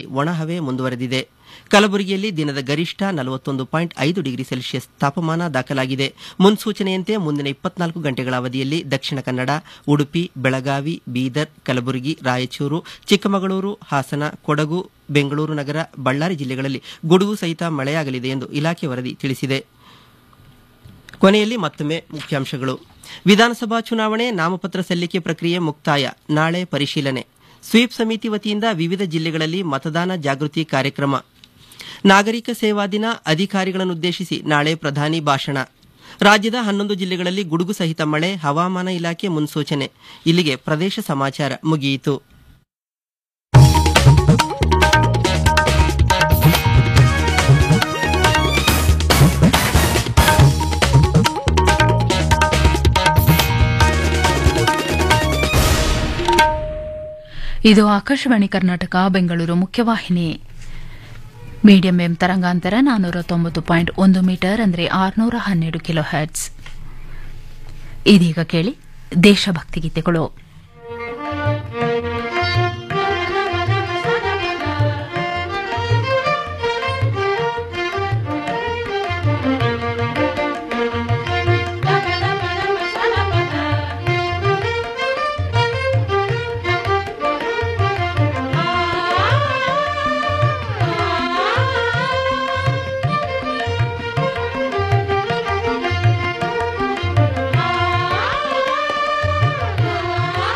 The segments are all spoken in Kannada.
ಒಣಹವೆ ಮುಂದುವರೆದಿದೆ ಕಲಬುರಗಿಯಲ್ಲಿ ದಿನದ ಗರಿಷ್ಠ ನಲವತ್ತೊಂದು ಪಾಯಿಂಟ್ ಐದು ಡಿಗ್ರಿ ಸೆಲ್ಸಿಯಸ್ ತಾಪಮಾನ ದಾಖಲಾಗಿದೆ ಮುನ್ಸೂಚನೆಯಂತೆ ಮುಂದಿನ ಇಪ್ಪತ್ನಾಲ್ಕು ಗಂಟೆಗಳ ಅವಧಿಯಲ್ಲಿ ದಕ್ಷಿಣ ಕನ್ನಡ ಉಡುಪಿ ಬೆಳಗಾವಿ ಬೀದರ್ ಕಲಬುರಗಿ ರಾಯಚೂರು ಚಿಕ್ಕಮಗಳೂರು ಹಾಸನ ಕೊಡಗು ಬೆಂಗಳೂರು ನಗರ ಬಳ್ಳಾರಿ ಜಿಲ್ಲೆಗಳಲ್ಲಿ ಗುಡುಗು ಸಹಿತ ಮಳೆಯಾಗಲಿದೆ ಎಂದು ಇಲಾಖೆ ವರದಿ ತಿಳಿಸಿದೆ ಕೊನೆಯಲ್ಲಿ ಮತ್ತೊಮ್ಮೆ ಮುಖ್ಯಾಂಶಗಳು ವಿಧಾನಸಭಾ ಚುನಾವಣೆ ನಾಮಪತ್ರ ಸಲ್ಲಿಕೆ ಪ್ರಕ್ರಿಯೆ ಮುಕ್ತಾಯ ನಾಳೆ ಪರಿಶೀಲನೆ ಸ್ವೀಪ್ ಸಮಿತಿ ವತಿಯಿಂದ ವಿವಿಧ ಜಿಲ್ಲೆಗಳಲ್ಲಿ ಮತದಾನ ಜಾಗೃತಿ ಕಾರ್ಯಕ್ರಮ ನಾಗರಿಕ ಸೇವಾ ದಿನ ಅಧಿಕಾರಿಗಳನ್ನುದ್ದೇಶಿಸಿ ನಾಳೆ ಪ್ರಧಾನಿ ಭಾಷಣ ರಾಜ್ಯದ ಹನ್ನೊಂದು ಜಿಲ್ಲೆಗಳಲ್ಲಿ ಗುಡುಗು ಸಹಿತ ಮಳೆ ಹವಾಮಾನ ಇಲಾಖೆ ಮುನ್ಸೂಚನೆ ಇಲ್ಲಿಗೆ ಪ್ರದೇಶ ಸಮಾಚಾರ ಮುಗಿಯಿತು ಇದು ಆಕಾಶವಾಣಿ ಕರ್ನಾಟಕ ಬೆಂಗಳೂರು ಮುಖ್ಯವಾಹಿನಿ ಮೀಡಿಯಂ ಎಂ ತರಂಗಾಂತರ ನಾನ್ನೂರ ತೊಂಬತ್ತು ಪಾಯಿಂಟ್ ಒಂದು ಮೀಟರ್ ಅಂದರೆ ಆರುನೂರ ಹನ್ನೆರಡು ಕಿಲೋ ಹರ್ಟ್ಸ್ ಇದೀಗ ಕೇಳಿ ದೇಶಭಕ್ತಿ ಗೀತೆಗಳು ಆ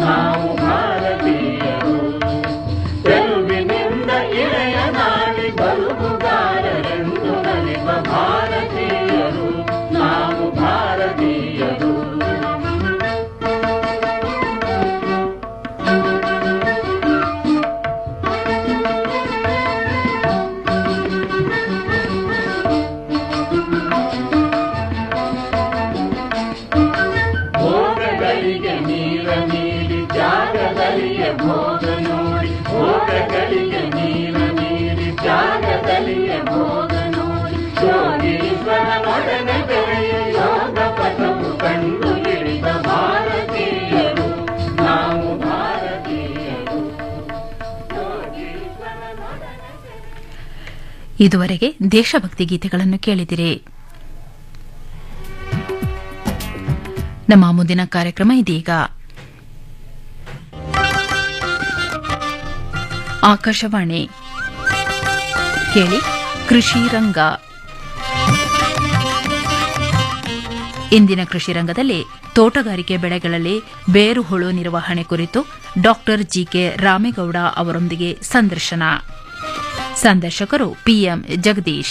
ನಾವು ಭಾರತೀಯರು ತೆಲುಗಿನಿಂದ ಇಳೆಯ ನಾಡಿ ಬರುವುಗಾರರೆಂದು ನಲಿವ ಭಾರತೀಯರು ನಾವು ಭಾರತೀಯರು ಭೋಗಗಳಿಗೆ ನೀರ ನೀಡಿ ಜಾಗದಲ್ಲಿಯೇ ಭೋಗ ನೋಡಿ ಭೋಗಗಳಿಗೆ ನೀರ ನೀಡಿ ಜಾಗದಲ್ಲಿಯೇ ಭೋಗ ನೋಡಿ ಯೋಗೀಶ್ವರನೊಡನೆ ಬೆಳೆಯ ಯೋಗ ಪಥವು ಕಂಡು ಹಿಡಿದ ಭಾರತೀಯರು ನಾವು ಭಾರತೀಯರು ಇದುವರೆಗೆ ದೇಶಭಕ್ತಿ ಗೀತೆಗಳನ್ನು ಕೇಳಿದಿರಿ ನಮ್ಮ ಮುಂದಿನ ಕಾರ್ಯಕ್ರಮ ಇದೀಗ ಆಕಾಶವಾಣಿ ಕೇಳಿ ಕೃಷಿ ರಂಗ ಇಂದಿನ ಕೃಷಿ ರಂಗದಲ್ಲಿ ತೋಟಗಾರಿಕೆ ಬೆಳೆಗಳಲ್ಲಿ ಬೇರುಹುಳು ನಿರ್ವಹಣೆ ಕುರಿತು ಡಾಕ್ಟರ್ ಜಿಕೆ ರಾಮೇಗೌಡ ಅವರೊಂದಿಗೆ ಸಂದರ್ಶನ ಸಂದರ್ಶಕರು ಪಿಎಂ ಜಗದೀಶ್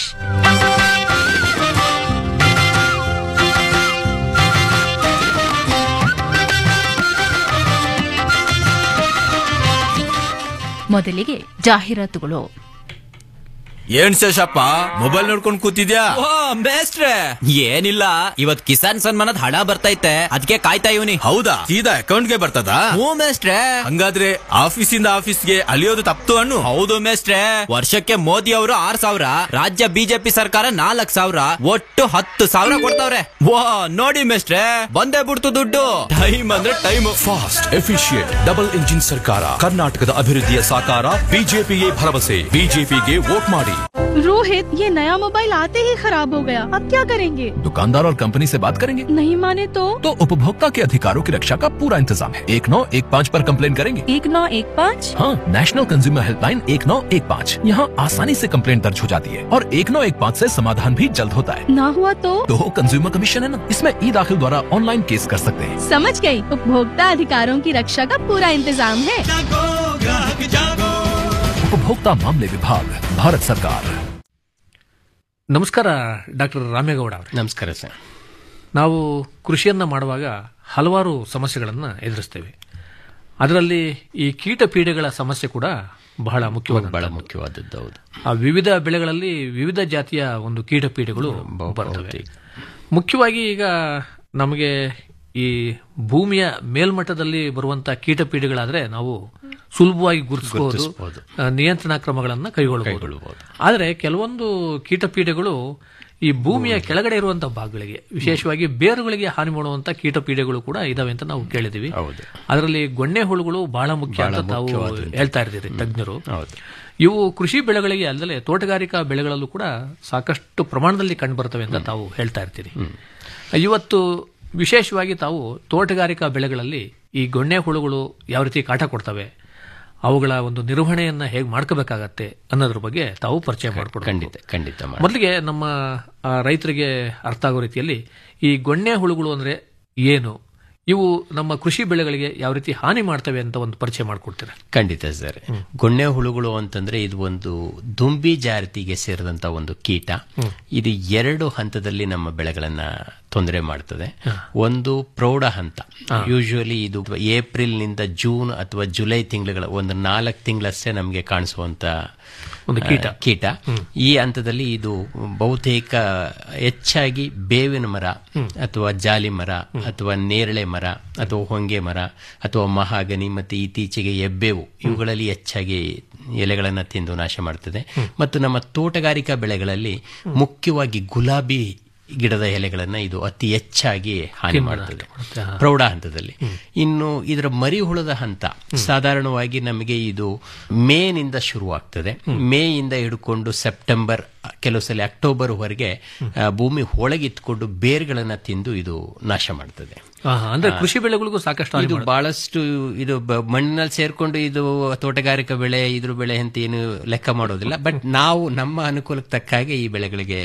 ಮೊದಲಿಗೆ ಜಾಹೀರಾತುಗಳು ಏನ್ ಶೇಷಪ್ಪ ಮೊಬೈಲ್ ನೋಡ್ಕೊಂಡ್ ಕೂತಿದ್ಯಾ ಓ ಮೇಸ್ಟ್ರೆ ಏನಿಲ್ಲ ಇವತ್ ಕಿಸಾನ್ ಸನ್ಮಾನದ ಹಣ ಬರ್ತೈತೆ ಅದಕ್ಕೆ ಕಾಯ್ತಾ ಇವನಿ ಹೌದಾ ಸೀದಾ ಅಕೌಂಟ್ಗೆ ಬರ್ತದ ಹ್ಞೂ ಮೇಸ್ಟ್ರೆ ಹಂಗಾದ್ರೆ ಆಫೀಸಿಂದ ಆಫೀಸ್ಗೆ ಅಲಿಯೋದು ತಪ್ತು ಅನ್ನು ಹೌದು ಮೇಸ್ಟ್ರೆ ವರ್ಷಕ್ಕೆ ಮೋದಿ ಅವರು ಆರ್ ಸಾವಿರ ರಾಜ್ಯ ಬಿಜೆಪಿ ಸರ್ಕಾರ ನಾಲ್ಕ್ ಸಾವಿರ ಒಟ್ಟು ಹತ್ತು ಸಾವಿರ ಕೊಡ್ತಾವ್ರೆ ವಾ ನೋಡಿ ಮೇಸ್ಟ್ರೆ ಬಂದೇ ಬಿಡ್ತು ದುಡ್ಡು ಟೈಮ್ ಅಂದ್ರೆ time fast efficient double engine ಸರ್ಕಾರ ಕರ್ನಾಟಕದ ಅಭಿವೃದ್ಧಿಯ ಸಾಕಾರ ಬಿಜೆಪಿಗೆ ಭರವಸೆ ಬಿಜೆಪಿಗೆ ವೋಟ್ ಮಾಡಿ रोहित ये नया मोबाइल आते ही खराब हो गया अब क्या करेंगे दुकानदार और कंपनी से बात करेंगे नहीं माने तो तो उपभोक्ता के अधिकारों की रक्षा का पूरा इंतजाम है एक नौ एक पाँच पर कंप्लेन करेंगे एक नौ एक पाँच हाँ नेशनल कंज्यूमर हेल्पलाइन एक नौ एक पाँच यहाँ आसानी से कंप्लेन दर्ज हो जाती है और एक नौ एक पाँच ऐसी समाधान भी जल्द होता है ना हुआ तो तो कंज्यूमर कमीशन है ना इसमें ई दाखिल द्वारा ऑनलाइन केस कर सकते हैं समझ गई उपभोक्ता अधिकारों की रक्षा का पूरा इंतजाम है उपभोक्ता मामले विभाग भारत सरकार ನಮಸ್ಕಾರ ಡಾಕ್ಟರ್ ರಾಮೇಗೌಡ ಅವರೇ ನಮಸ್ಕಾರ ಸರ್ ನಾವು ಕೃಷಿಯನ್ನ ಮಾಡುವಾಗ ಹಲವಾರು ಸಮಸ್ಯೆಗಳನ್ನು ಎದುರಿಸ್ತೇವೆ ಅದರಲ್ಲಿ ಈ ಕೀಟ ಪೀಡೆಗಳ ಸಮಸ್ಯೆ ಕೂಡ ಬಹಳ ಮುಖ್ಯವಾದ ಬಹಳ ಮುಖ್ಯವಾದದ್ದು ಹೌದು ಆ ವಿವಿಧ ಬೆಳೆಗಳಲ್ಲಿ ವಿವಿಧ ಜಾತಿಯ ಒಂದು ಕೀಟ ಪೀಡೆಗಳು ಬರ್ತವೆ ಮುಖ್ಯವಾಗಿ ಈಗ ನಮಗೆ ಈ ಭೂಮಿಯ ಮೇಲ್ಮಟ್ಟದಲ್ಲಿ ಬರುವಂತಹ ಕೀಟ ಪೀಡೆಗಳಾದ್ರೆ ನಾವು ಸುಲಭವಾಗಿ ಗುರುತಿಸಬಹುದು ನಿಯಂತ್ರಣ ಕ್ರಮಗಳನ್ನು ಕೈಗೊಳ್ಳಬಹುದು ಆದರೆ ಕೆಲವೊಂದು ಕೀಟ ಪೀಡೆಗಳು ಈ ಭೂಮಿಯ ಕೆಳಗಡೆ ಇರುವಂತಹ ಭಾಗಗಳಿಗೆ ವಿಶೇಷವಾಗಿ ಬೇರುಗಳಿಗೆ ಹಾನಿ ಮಾಡುವಂತಹ ಕೀಟ ಪೀಡೆಗಳು ಕೂಡ ಇದಾವೆ ಅಂತ ನಾವು ಕೇಳಿದೀವಿ ಅದರಲ್ಲಿ ಗೊಣ್ಣೆ ಹುಳುಗಳು ಬಹಳ ಮುಖ್ಯ ಅಂತ ತಾವು ಹೇಳ್ತಾ ಇರ್ತೀರಿ ತಜ್ಞರು ಇವು ಕೃಷಿ ಬೆಳೆಗಳಿಗೆ ಅಲ್ಲದೆ ತೋಟಗಾರಿಕಾ ಬೆಳೆಗಳಲ್ಲೂ ಕೂಡ ಸಾಕಷ್ಟು ಪ್ರಮಾಣದಲ್ಲಿ ಕಂಡು ಬರ್ತವೆ ಅಂತ ತಾವು ಹೇಳ್ತಾ ಇರ್ತೀರಿ ಇವತ್ತು ವಿಶೇಷವಾಗಿ ತಾವು ತೋಟಗಾರಿಕಾ ಬೆಳೆಗಳಲ್ಲಿ ಈ ಗೊಣ್ಣೆ ಹುಳುಗಳು ಯಾವ ರೀತಿ ಕಾಟ ಕೊಡ್ತವೆ ಅವುಗಳ ಒಂದು ನಿರ್ವಹಣೆಯನ್ನ ಹೇಗೆ ಮಾಡ್ಕೋಬೇಕಾಗತ್ತೆ ಅನ್ನೋದ್ರ ಬಗ್ಗೆ ತಾವು ಪರಿಚಯ ಮಾಡಿಕೊಡ್ಬೇಕು ಖಂಡಿತ ಖಂಡಿತ ಮಾಡಿ. ಮೊದಲಿಗೆ ನಮ್ಮ ಆ, ರೈತರಿಗೆ ಅರ್ಥ ಆಗೋ ರೀತಿಯಲ್ಲಿ ಈ ಗೊಣ್ಣೆ ಹುಳುಗಳು ಅಂದ್ರೆ ಏನು ಇವು ನಮ್ಮ ಕೃಷಿ ಬೆಳೆಗಳಿಗೆ ಯಾವ ರೀತಿ ಹಾನಿ ಮಾಡ್ತವೆ ಅಂತ ಒಂದು ಪರಿಚಯ ಮಾಡಿಕೊಡ್ತೀರಾ ಖಂಡಿತ ಸರ್ ಗೊಣ್ಣೆ ಹುಳುಗಳು ಅಂತಂದ್ರೆ ಇದು ಒಂದು ದುಂಬಿ ಜಾತಿಗೆ ಸೇರಿದಂತ ಒಂದು ಕೀಟ ಇದು ಎರಡು ಹಂತದಲ್ಲಿ ನಮ್ಮ ಬೆಳೆಗಳನ್ನ ತೊಂದರೆ ಮಾಡ್ತದೆ ಒಂದು ಪ್ರೌಢ ಹಂತ ಯೂಶುವಲಿ ಇದು ಏಪ್ರಿಲ್ ನಿಂದ ಜೂನ್ ಅಥವಾ ಜುಲೈ ತಿಂಗಳುಗಳ ಒಂದು ನಾಲ್ಕು ತಿಂಗಳಷ್ಟೇ ನಮಗೆ ಕಾಣಿಸುವಂತ ಒಂದು ಕೀಟ. ಆ, ಕೀಟ ಈ ಹಂತದಲ್ಲಿ ಇದು ಬಹುತೇಕ ಹೆಚ್ಚಾಗಿ ಬೇವಿನ ಮರ ಅಥವಾ ಜಾಲಿ ಮರ ಅಥವಾ ನೇರಳೆ ಮರ ಅಥವಾ ಹೊಂಗೆ ಮರ ಅಥವಾ ಮಹಾಗನಿ ಮತ್ತು ಇತ್ತೀಚೆಗೆ ಎಬ್ಬೇವು ಇವುಗಳಲ್ಲಿ ಹೆಚ್ಚಾಗಿ ಎಲೆಗಳನ್ನು ತಿಂದು ನಾಶ ಮಾಡ್ತದೆ ಮತ್ತು ನಮ್ಮ ತೋಟಗಾರಿಕಾ ಬೆಳೆಗಳಲ್ಲಿ ಮುಖ್ಯವಾಗಿ ಗುಲಾಬಿ ಗಿಡದ ಎಲೆಗಳನ್ನ ಇದು ಅತಿ ಹೆಚ್ಚಾಗಿ ಹಾನಿ ಮಾಡುತ್ತದೆ ಪ್ರೌಢ ಹಂತದಲ್ಲಿ ಇನ್ನು ಇದರ ಮರಿಹುಳದ ಹಂತ ಸಾಧಾರಣವಾಗಿ ನಮಗೆ ಇದು ಮೇನಿಂದ ಶುರುವಾಗ್ತದೆ ಮೇಯಿಂದ ಹಿಡ್ಕೊಂಡು ಸೆಪ್ಟೆಂಬರ್ ಕೆಲವು ಸಲ ಅಕ್ಟೋಬರ್ ವರೆಗೆ ಆ, ಭೂಮಿ ಒಳಗಿತ್ಕೊಂಡು ಬೇರ್ಗಳನ್ನ ತಿಂದು ಇದು ನಾಶ ಮಾಡ್ತದೆ ಆಹಾ, ಅಂದ್ರೆ ಕೃಷಿ ಬೆಳೆಗಳಿಗೂ ಸಾಕಷ್ಟು ಹಾನಿ ಇದು ಮಾಡುತ್ತೆ. ಬಹಳಷ್ಟು ಇದು ಬ- ಮಣ್ಣಿನಲ್ಲಿ ಸೇರ್ಕೊಂಡು ಇದು ತೋಟಗಾರಿಕಾ ಬೆಳೆ ಇದ್ರ ಬೆಳೆ ಅಂತ ಏನು ಲೆಕ್ಕ ಮಾಡೋದಿಲ್ಲ ಬಟ್ ನಾವು ನಮ್ಮ ಅನುಕೂಲಕ್ಕೆ ತಕ್ಕ ಹಾಗೆ ಈ ಬೆಳೆಗಳಿಗೆ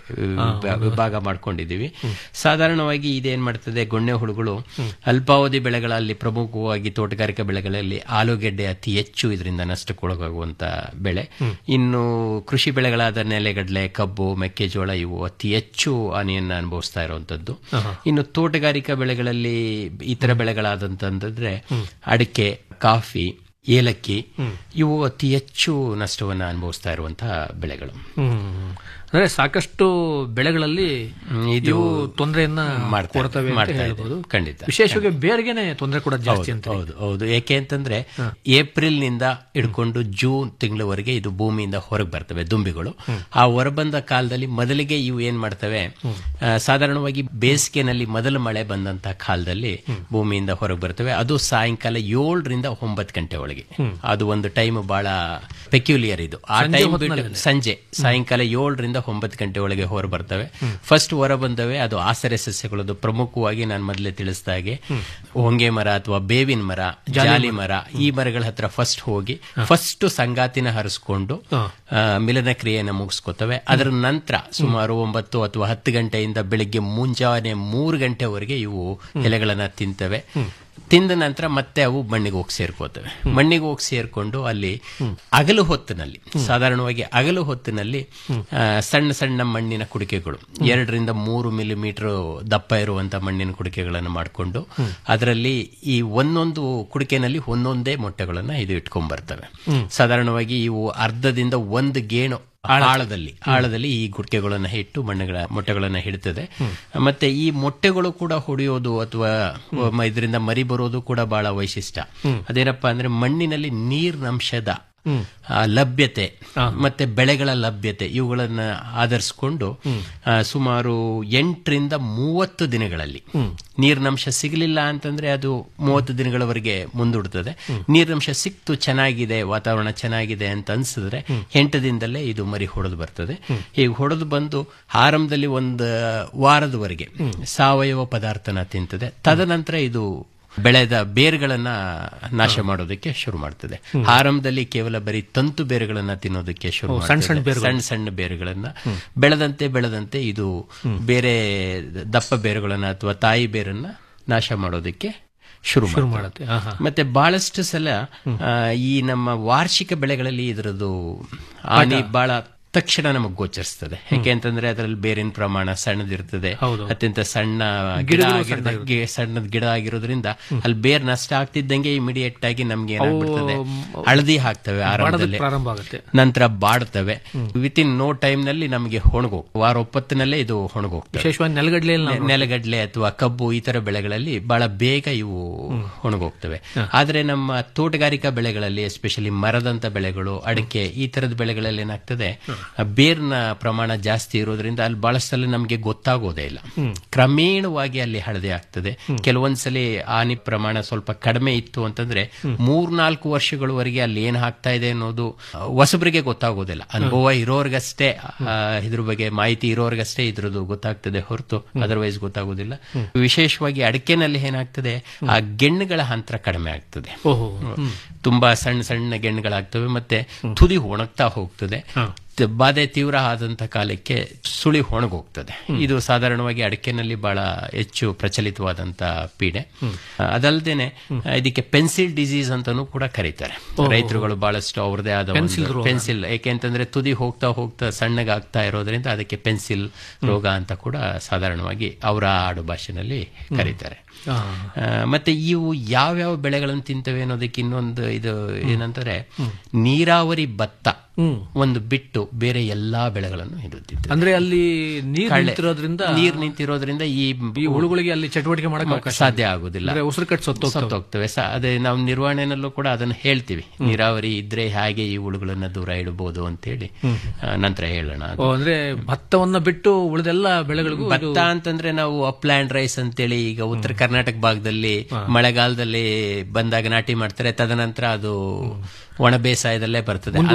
ವಿಭ- ವಿಭಾಗ ಮಾಡ್ಕೊಂಡಿದ್ದೀವಿ ಸಾಧಾರಣವಾಗಿ ಇದೇನ್ ಮಾಡ್ತದೆ ಗೊಣ್ಣೆ ಹುಳುಗಳು ಅಲ್ಪಾವಧಿ ಬೆಳೆಗಳಲ್ಲಿ ಪ್ರಮುಖವಾಗಿ ತೋಟಗಾರಿಕಾ ಬೆಳೆಗಳಲ್ಲಿ ಆಲೂಗೆಡ್ಡೆ ಅತಿ ಹೆಚ್ಚು ಇದರಿಂದ ನಷ್ಟಕ್ಕೊಳಗಾಗುವಂತ ಬೆಳೆ ಇನ್ನು ಕೃಷಿ ಬೆಳೆಗಳಾದ ನೆಲೆಗಡಲೆ ಕಬ್ಬು ಮೆಕ್ಕೆಜೋಳ ಇವು ಅತಿ ಹೆಚ್ಚು ಹಾನಿಯನ್ನ ಅನುಭವಿಸ್ತಾ ಇರುವಂತದ್ದು ಇನ್ನು ತೋಟಗಾರಿಕಾ ಬೆಳೆಗಳಲ್ಲಿ ಇತರ ಬೆಳೆಗಳಾದಂತಂದ್ರೆ ಅಡಿಕೆ ಕಾಫಿ ಏಲಕ್ಕಿ ಇವು ಅತಿ ಹೆಚ್ಚು ನಷ್ಟವನ್ನ ಅನುಭವಿಸ್ತಾ ಇರುವಂತಹ ಬೆಳೆಗಳು ಹ್ಮ್. ಅಂದ್ರೆ ಸಾಕಷ್ಟು ಬೆಳೆಗಳಲ್ಲಿ ಇದು ಇವು ತೊಂದರೆಯನ್ನ ಮಾಡ್ತಾ- ಕೊಡ್ತವೆ ಅಂತ ಮಾಡ್ತಾ ಇದೆ. ಹೇಳ್ಬೋದು ಖಂಡಿತ. ವಿಶೇಷವಾಗಿ ಬೇರ್ಗೆನೆ ತೊಂದರೆ ಕೂಡ ಜಾಸ್ತಿ ಹೌದು, ಅಂತ ಹೌದು ಹೌದು ಏಕೆ ಅಂತಂದ್ರೆ ಏಪ್ರಿಲ್ ನಿಂದ ಹಿಡ್ಕೊಂಡು ಜೂನ್ ತಿಂಗಳವರೆಗೆ ಇದು ಭೂಮಿಯಿಂದ ಹೊರಗೆ ಬರ್ತವೆ ದುಂಬಿಗಳು ಆ ಹೊರಬಂದ ಕಾಲದಲ್ಲಿ ಮೊದಲಿಗೆ ಇವು ಏನ್ ಮಾಡ್ತವೆ ಆ, ಸಾಧಾರಣವಾಗಿ ಬೇಸಿಗೆನಲ್ಲಿ ಮೊದಲ ಮಳೆ ಬಂದಂತ ಕಾಲದಲ್ಲಿ ಭೂಮಿಯಿಂದ ಹೊರಗೆ ಬರ್ತವೆ ಅದು ಸಾಯಂಕಾಲ ಏಳರಿಂದ ಒಂಬತ್ತು ಗಂಟೆ ಒಳಗೆ ಅದು ಒಂದು ಟೈಮ್ ಬಹಳ ಪೆಕ್ಯುಲಿಯರ್ ಇದು ಆ ಸಂಜೆ ಟೈಮ್ ಹೊತ್ನಲ್ಲಿ. ಸಂಜೆ ಸಾಯಂಕಾಲ ಏಳರಿಂದ ಒಂಬತ್ತು ಗಂಟೆ ಒಳಗೆ ಹೊರ ಬರ್ತವೆ ಫಸ್ಟ್ ಹೊರ ಬಂದವೆ ಅದು ಆಸರೆ ಸಸ್ಯಗಳದ್ದು ಪ್ರಮುಖವಾಗಿ ನಾನು ಮೊದಲೇ ತಿಳಿಸಿದ ಹಾಗೆ ಹೊಂಗೆ ಮರ ಅಥವಾ ಬೇವಿನ ಮರ ಜಾಲಿ ಮರ ಈ ಮರಗಳ ಹತ್ರ ಫಸ್ಟ್ ಹೋಗಿ ಫಸ್ಟ್ ಸಂಗಾತಿನ ಹರಿಸ್ಕೊಂಡು ಆ, ಮಿಲನ ಕ್ರಿಯೆಯನ್ನು ಮುಗಿಸ್ಕೊತವೆ ಅದರ ನಂತರ ಸುಮಾರು ಒಂಬತ್ತು ಅಥವಾ ಹತ್ತು ಗಂಟೆಯಿಂದ ಬೆಳಿಗ್ಗೆ ಮುಂಜಾನೆ ಮೂರು ಗಂಟೆವರೆಗೆ ಇವು ಎಲೆಗಳನ್ನ ತಿಂತವೆ ತಿಂದ ನಂತರ ಮತ್ತೆ ಅವು ಮಣ್ಣಿಗೆ ಹೋಗಿ ಸೇರ್ಕೋತವೆ ಮಣ್ಣಿಗೆ ಹೋಗಿ ಸೇರ್ಕೊಂಡು ಅಲ್ಲಿ ಅಗಲು ಹೊತ್ತಿನಲ್ಲಿ ಸಾಧಾರಣವಾಗಿ ಅಗಲು ಹೊತ್ತಿನಲ್ಲಿ ಆ, ಸಣ್ಣ ಸಣ್ಣ ಮಣ್ಣಿನ ಕುಡಿಕೆಗಳು ಎರಡರಿಂದ ಮೂರು ಮಿಲಿಮೀಟರ್ ದಪ್ಪ ಇರುವಂತ ಮಣ್ಣಿನ ಕುಡಿಕೆಗಳನ್ನು ಮಾಡಿಕೊಂಡು ಅದರಲ್ಲಿ ಈ ಒಂದೊಂದು ಕುಡಿಕೆನಲ್ಲಿ ಒಂದೊಂದೇ ಮೊಟ್ಟೆಗಳನ್ನ ಇದು ಇಟ್ಕೊಂಡ್ ಬರ್ತವೆ ಸಾಧಾರಣವಾಗಿ ಇವು ಅರ್ಧದಿಂದ ಒಂದು ಗೇಣು ಆಳದಲ್ಲಿ ಆಳದಲ್ಲಿ ಈ ಗುಡ್ಕೆಗಳನ್ನ ಇಟ್ಟು ಮಣ್ಣುಗಳ ಮೊಟ್ಟೆಗಳನ್ನ ಹಿಡ್ತದೆ ಮತ್ತೆ ಈ ಮೊಟ್ಟೆಗಳು ಕೂಡ ಹೊಡೆಯೋದು ಅಥವಾ ಇದರಿಂದ ಮರಿ ಬರೋದು ಕೂಡ ಬಹಳ ವೈಶಿಷ್ಟ್ಯ ಅದೇನಪ್ಪಾ ಅಂದ್ರೆ ಮಣ್ಣಿನಲ್ಲಿ ನೀರಿನಂಶದ ಆ, ಲಭ್ಯತೆ ಮತ್ತೆ ಬೆಳೆಗಳ ಲಭ್ಯತೆ ಇವುಗಳನ್ನ ಆಧರಿಸಿಕೊಂಡು ಆ, ಸುಮಾರು ಎಂಟರಿಂದ ಮೂವತ್ತು ದಿನಗಳಲ್ಲಿ ನೀರಿನಂಶ ಸಿಗಲಿಲ್ಲ ಅಂತಂದ್ರೆ ಅದು ಮೂವತ್ತು ದಿನಗಳವರೆಗೆ ಮುಂದೂಡ್ತದೆ ನೀರಿನಂಶ ಸಿಕ್ತು ಚೆನ್ನಾಗಿದೆ ವಾತಾವರಣ ಚೆನ್ನಾಗಿದೆ ಅಂತ ಅನ್ಸಿದ್ರೆ ಎಂಟು ದಿನದಲ್ಲೇ ಇದು ಮರಿ ಹೊಡೆದು ಬರ್ತದೆ ಈಗ ಹೊಡೆದು ಬಂದು ಆರಂಭದಲ್ಲಿ ಒಂದು ವಾರದವರೆಗೆ ಸಾವಯವ ಪದಾರ್ಥನ ತಿಂತದೆ ತದನಂತರ ಇದು ಬೆಳೆದ ಬೇರುಗಳನ್ನ ನಾಶ ಮಾಡೋದಕ್ಕೆ ಶುರು ಮಾಡ್ತದೆ ಆರಂಭದಲ್ಲಿ ಕೇವಲ ಬರೀ ತಂತು ಬೇರುಗಳನ್ನ ತಿನ್ನೋದಕ್ಕೆ ಶುರು ಓ, ಸಣ್ಣ ಸಣ್ಣ ಮಾಡ್ತದೆ. ಬೇರುಗಳು. ಸಣ್ಣ ಸಣ್ಣ ಬೇರುಗಳನ್ನ ಬೆಳೆದಂತೆ ಬೆಳೆದಂತೆ ಇದು ಬೇರೆ ದಪ್ಪ ಬೇರುಗಳನ್ನ ಅಥವಾ ತಾಯಿ ಬೇರನ್ನ ನಾಶ ಮಾಡೋದಕ್ಕೆ ಶುರು ಶುರು ಮಾಡ್ತದೆ. ಮಾಡುತ್ತೆ ಆಹಾ. ಮತ್ತೆ ಬಹಳಷ್ಟು ಸಲ ಆ, ಈ ನಮ್ಮ ವಾರ್ಷಿಕ ಬೆಳೆಗಳಲ್ಲಿ ಇದರದ್ದು ಹಾನಿ ಬಹಳ ತಕ್ಷಣ ನಮಗೆ ಗೋಚರಿಸ್ತದೆ ಯಾಕೆ ಅಂತಂದ್ರೆ ಅದರಲ್ಲಿ ಬೇರಿನ ಪ್ರಮಾಣ ಸಣ್ಣದಿರ್ತದೆ ಹೌದು. ಅತ್ಯಂತ ಸಣ್ಣ ಗಿಡ ಗಿಡಗಳು ಆಗಿರೋದ್- ಸಣ್ಣ ಗಿ- ಸಣ್ಣದ್ ಗಿಡ ಆಗಿರೋದ್ರಿಂದ ಅಲ್ಲಿ ಬೇರ್ ನಷ್ಟ ಆಗ್ತಿದ್ದಂಗೆ ಇಮಿಡಿಯೇಟ್ ಆಗಿ ನಮ್ಗೆ ಏನಾಗ್ಬಿಡ್ತದೆ ಅವು ಹಳದಿ ಹಾಕ್ತವೆ ಆರಂಭದಲ್ಲಿ ಬಾಡೋದಕ್ಕೆ ಪ್ರಾರಂಭ ಆಗುತ್ತೆ ನಂತರ ಬಾಡ್ತವೆ ವಿತ್ ಇನ್ ನೋ ಟೈಮ್ ನಲ್ಲಿ ನಮಗೆ ಒಣಗೋಗ್ ವಾರ ಒಪ್ಪತ್ತಿನಲ್ಲೇ ಇದು ಒಣಗೋಗ್ತವೆ ವಿಶೇಷವಾಗಿ ನೆಲಗಡಲೆಯಲ್ಲಿ ನಾವು ನೆಲಗಡಲೆ ಅಥವಾ ಕಬ್ಬು ಈ ತರ ಬೆಳೆಗಳಲ್ಲಿ ಬಹಳ ಬೇಗ ಇವು ಒಣಗೋಗ್ತವೆ ಆದ್ರೆ ನಮ್ಮ ತೋಟಗಾರಿಕಾ ಬೆಳೆಗಳಲ್ಲಿ ಎಸ್ಪೆಷಲಿ ಮರದಂತ ಬೆಳೆಗಳು ಅಡಿಕೆ ಈ ತರದ ಬೆಳೆಗಳಲ್ಲಿ ಏನಾಗ್ತದೆ ಆ ಬೇರ್ನ ಪ್ರಮಾಣ ಜಾಸ್ತಿ ಇರೋದ್ರಿಂದ ಅಲ್ಲಿ ಬಹಳಷ್ಟಲ್ಲಿ ನಮಗೆ ಗೊತ್ತಾಗೋದೇ ಇಲ್ಲ ಕ್ರಮೇಣವಾಗಿ ಅಲ್ಲಿ ಹಳದೆ ಆಗ್ತದೆ ಕೆಲವೊಂದ್ಸಲಿ ಹಾನಿ ಪ್ರಮಾಣ ಸ್ವಲ್ಪ ಕಡಿಮೆ ಇತ್ತು ಅಂತಂದ್ರೆ ಮೂರ್ನಾಲ್ಕು ವರ್ಷಗಳವರೆಗೆ ಅಲ್ಲಿ ಏನ್ ಆಗ್ತಾ ಇದೆ ಅನ್ನೋದು ಆ, ಹೊಸಬರಿಗೆ ಗೊತ್ತಾಗೋದಿಲ್ಲ ಅನುಭವ ಇರೋರ್ಗಷ್ಟೇ ಆ, ಇದ್ರ ಬಗ್ಗೆ ಮಾಹಿತಿ ಇರೋರ್ಗಷ್ಟೇ ಇದ್ರದ್ದು ಗೊತ್ತಾಗ್ತದೆ ಹೊರತು ಅದರ್ವೈಸ್ ಗೊತ್ತಾಗೋದಿಲ್ಲ ವಿಶೇಷವಾಗಿ ಅಡಿಕೆನಲ್ಲಿ ಏನಾಗ್ತದೆ ಆ ಗೆಣ್ಣುಗಳ ಅಂತರ ಕಡಿಮೆ ಆಗ್ತದೆ ಓಹೋ ತುಂಬಾ ಸಣ್ಣ ಸಣ್ಣ ಗೆಣ್ಣುಗಳಾಗ್ತವೆ ಮತ್ತೆ ತುದಿ ಒಣಗ್ತಾ ಹೋಗ್ತದೆ ತ- ಬಾಧೆ ತೀವ್ರ ಆದಂತ ಕಾಲಕ್ಕೆ ಸುಳಿ ಒಣಗೋಗ್ತದೆ ಇದು ಸಾಧಾರಣವಾಗಿ ಅಡಿಕೆನಲ್ಲಿ ಬಹಳ ಹೆಚ್ಚು ಪ್ರಚಲಿತವಾದಂತ ಪೀಡೆ ಅದಲ್ಲದೇನೆ ಇದಕ್ಕೆ ಪೆನ್ಸಿಲ್ ಡಿಸೀಸ್ ಅಂತಾನೂ ಕೂಡ ಕರೀತಾರೆ ರೈತರುಗಳು ಬಹಳಷ್ಟು ಅವ್ರದೇ ಆದ Pencil ರೋಗ. ಪೆನ್ಸಿಲ್ ಯಾಕೆಂತಂದ್ರೆ ತುದಿ ಹೋಗ್ತಾ ಹೋಗ್ತಾ ಸಣ್ಣಗಾಗ್ತಾ ಇರೋದ್ರಿಂದ ಅದಕ್ಕೆ ಪೆನ್ಸಿಲ್ ರೋಗ ಅಂತ ಕೂಡ ಸಾಧಾರಣವಾಗಿ ಅವರ ಆಡು ಭಾಷೆನಲ್ಲಿ ಕರೀತಾರೆ ಆ. ಆ, ಮತ್ತೆ ಇವು ಯಾವ್ಯಾವ ಬೆಳೆಗಳನ್ನು ತಿಂತವೆ ಅನ್ನೋದಕ್ಕೆ ಇನ್ನೊಂದು ಇದು ಏನಂತಾರೆ ನೀರಾವರಿ ಭತ್ತ ಒಂದು ಬಿಟ್ಟು ಬೇರೆ ಎಲ್ಲಾ ಬೆಳೆಗಳನ್ನು ಇದು ತಿಂತವೆ ಅಂದ್ರೆ ಅಲ್ಲಿ ನೀರ್ ಕಳೆ. ನಿಂತಿರೋದ್ರಿಂದ ನೀರ್ ನಿಂತಿರೋದ್ರಿಂದ ಈ ಈ ಹುಳುಗಳಿಗೆ ಅಲ್ಲಿ ಚಟುವಟಿಕೆ ಮಾಡಕ್ಕೆ ಅವಕಾಶ ಸಾಧ್ಯ ಆಗುದಿಲ್ಲ ಅಂದ್ರೆ ಉಸಿರು ಕಟ್ಟು ಸತ್ತೋಗ್ತವೆ. ಸತ್ತೋಗ್ತವೆ ಸ- ಅದೇ ನಾವು ನಿರ್ವಹಣೆನಲ್ಲೂ ಕೂಡ ಅದನ್ನು ಹೇಳ್ತೀವಿ ನೀರಾವರಿ ಇದ್ರೆ ಹೇಗೆ ಈ ಹುಳುಗಳನ್ನ ದೂರ ಇಡಬಹುದು ಅಂತೇಳಿ ಆ, ನಂತರ ಹೇಳೋಣ ಅದು. ಓ, ಅಂದ್ರೆ ಭತ್ತವನ್ನ ಬಿಟ್ಟು ಉಳಿದೆಲ್ಲ ಬೆಳೆಗಳಿಗೂ ಇದು- ಭತ್ತ ಅಂತಂದ್ರೆ ನಾವು ಅಪ್ಲ್ಯಾಂಡ್ ರೈಸ್ ಅಂತೇಳಿ ಈಗ ಉತ್ತರ ಕರ್ನಾಟಕ ಭಾಗದಲ್ಲಿ ಮಳೆಗಾಲದಲ್ಲಿ ಬಂದಾಗ ನಾಟಿ ಮಾಡ್ತಾರೆ ತದನಂತರ ಅದು ಒಣ ಬೇಸಾಯದಲ್ಲೇ ಬರ್ತದೆ ಅಂತ ಬೆಳೆಗಳು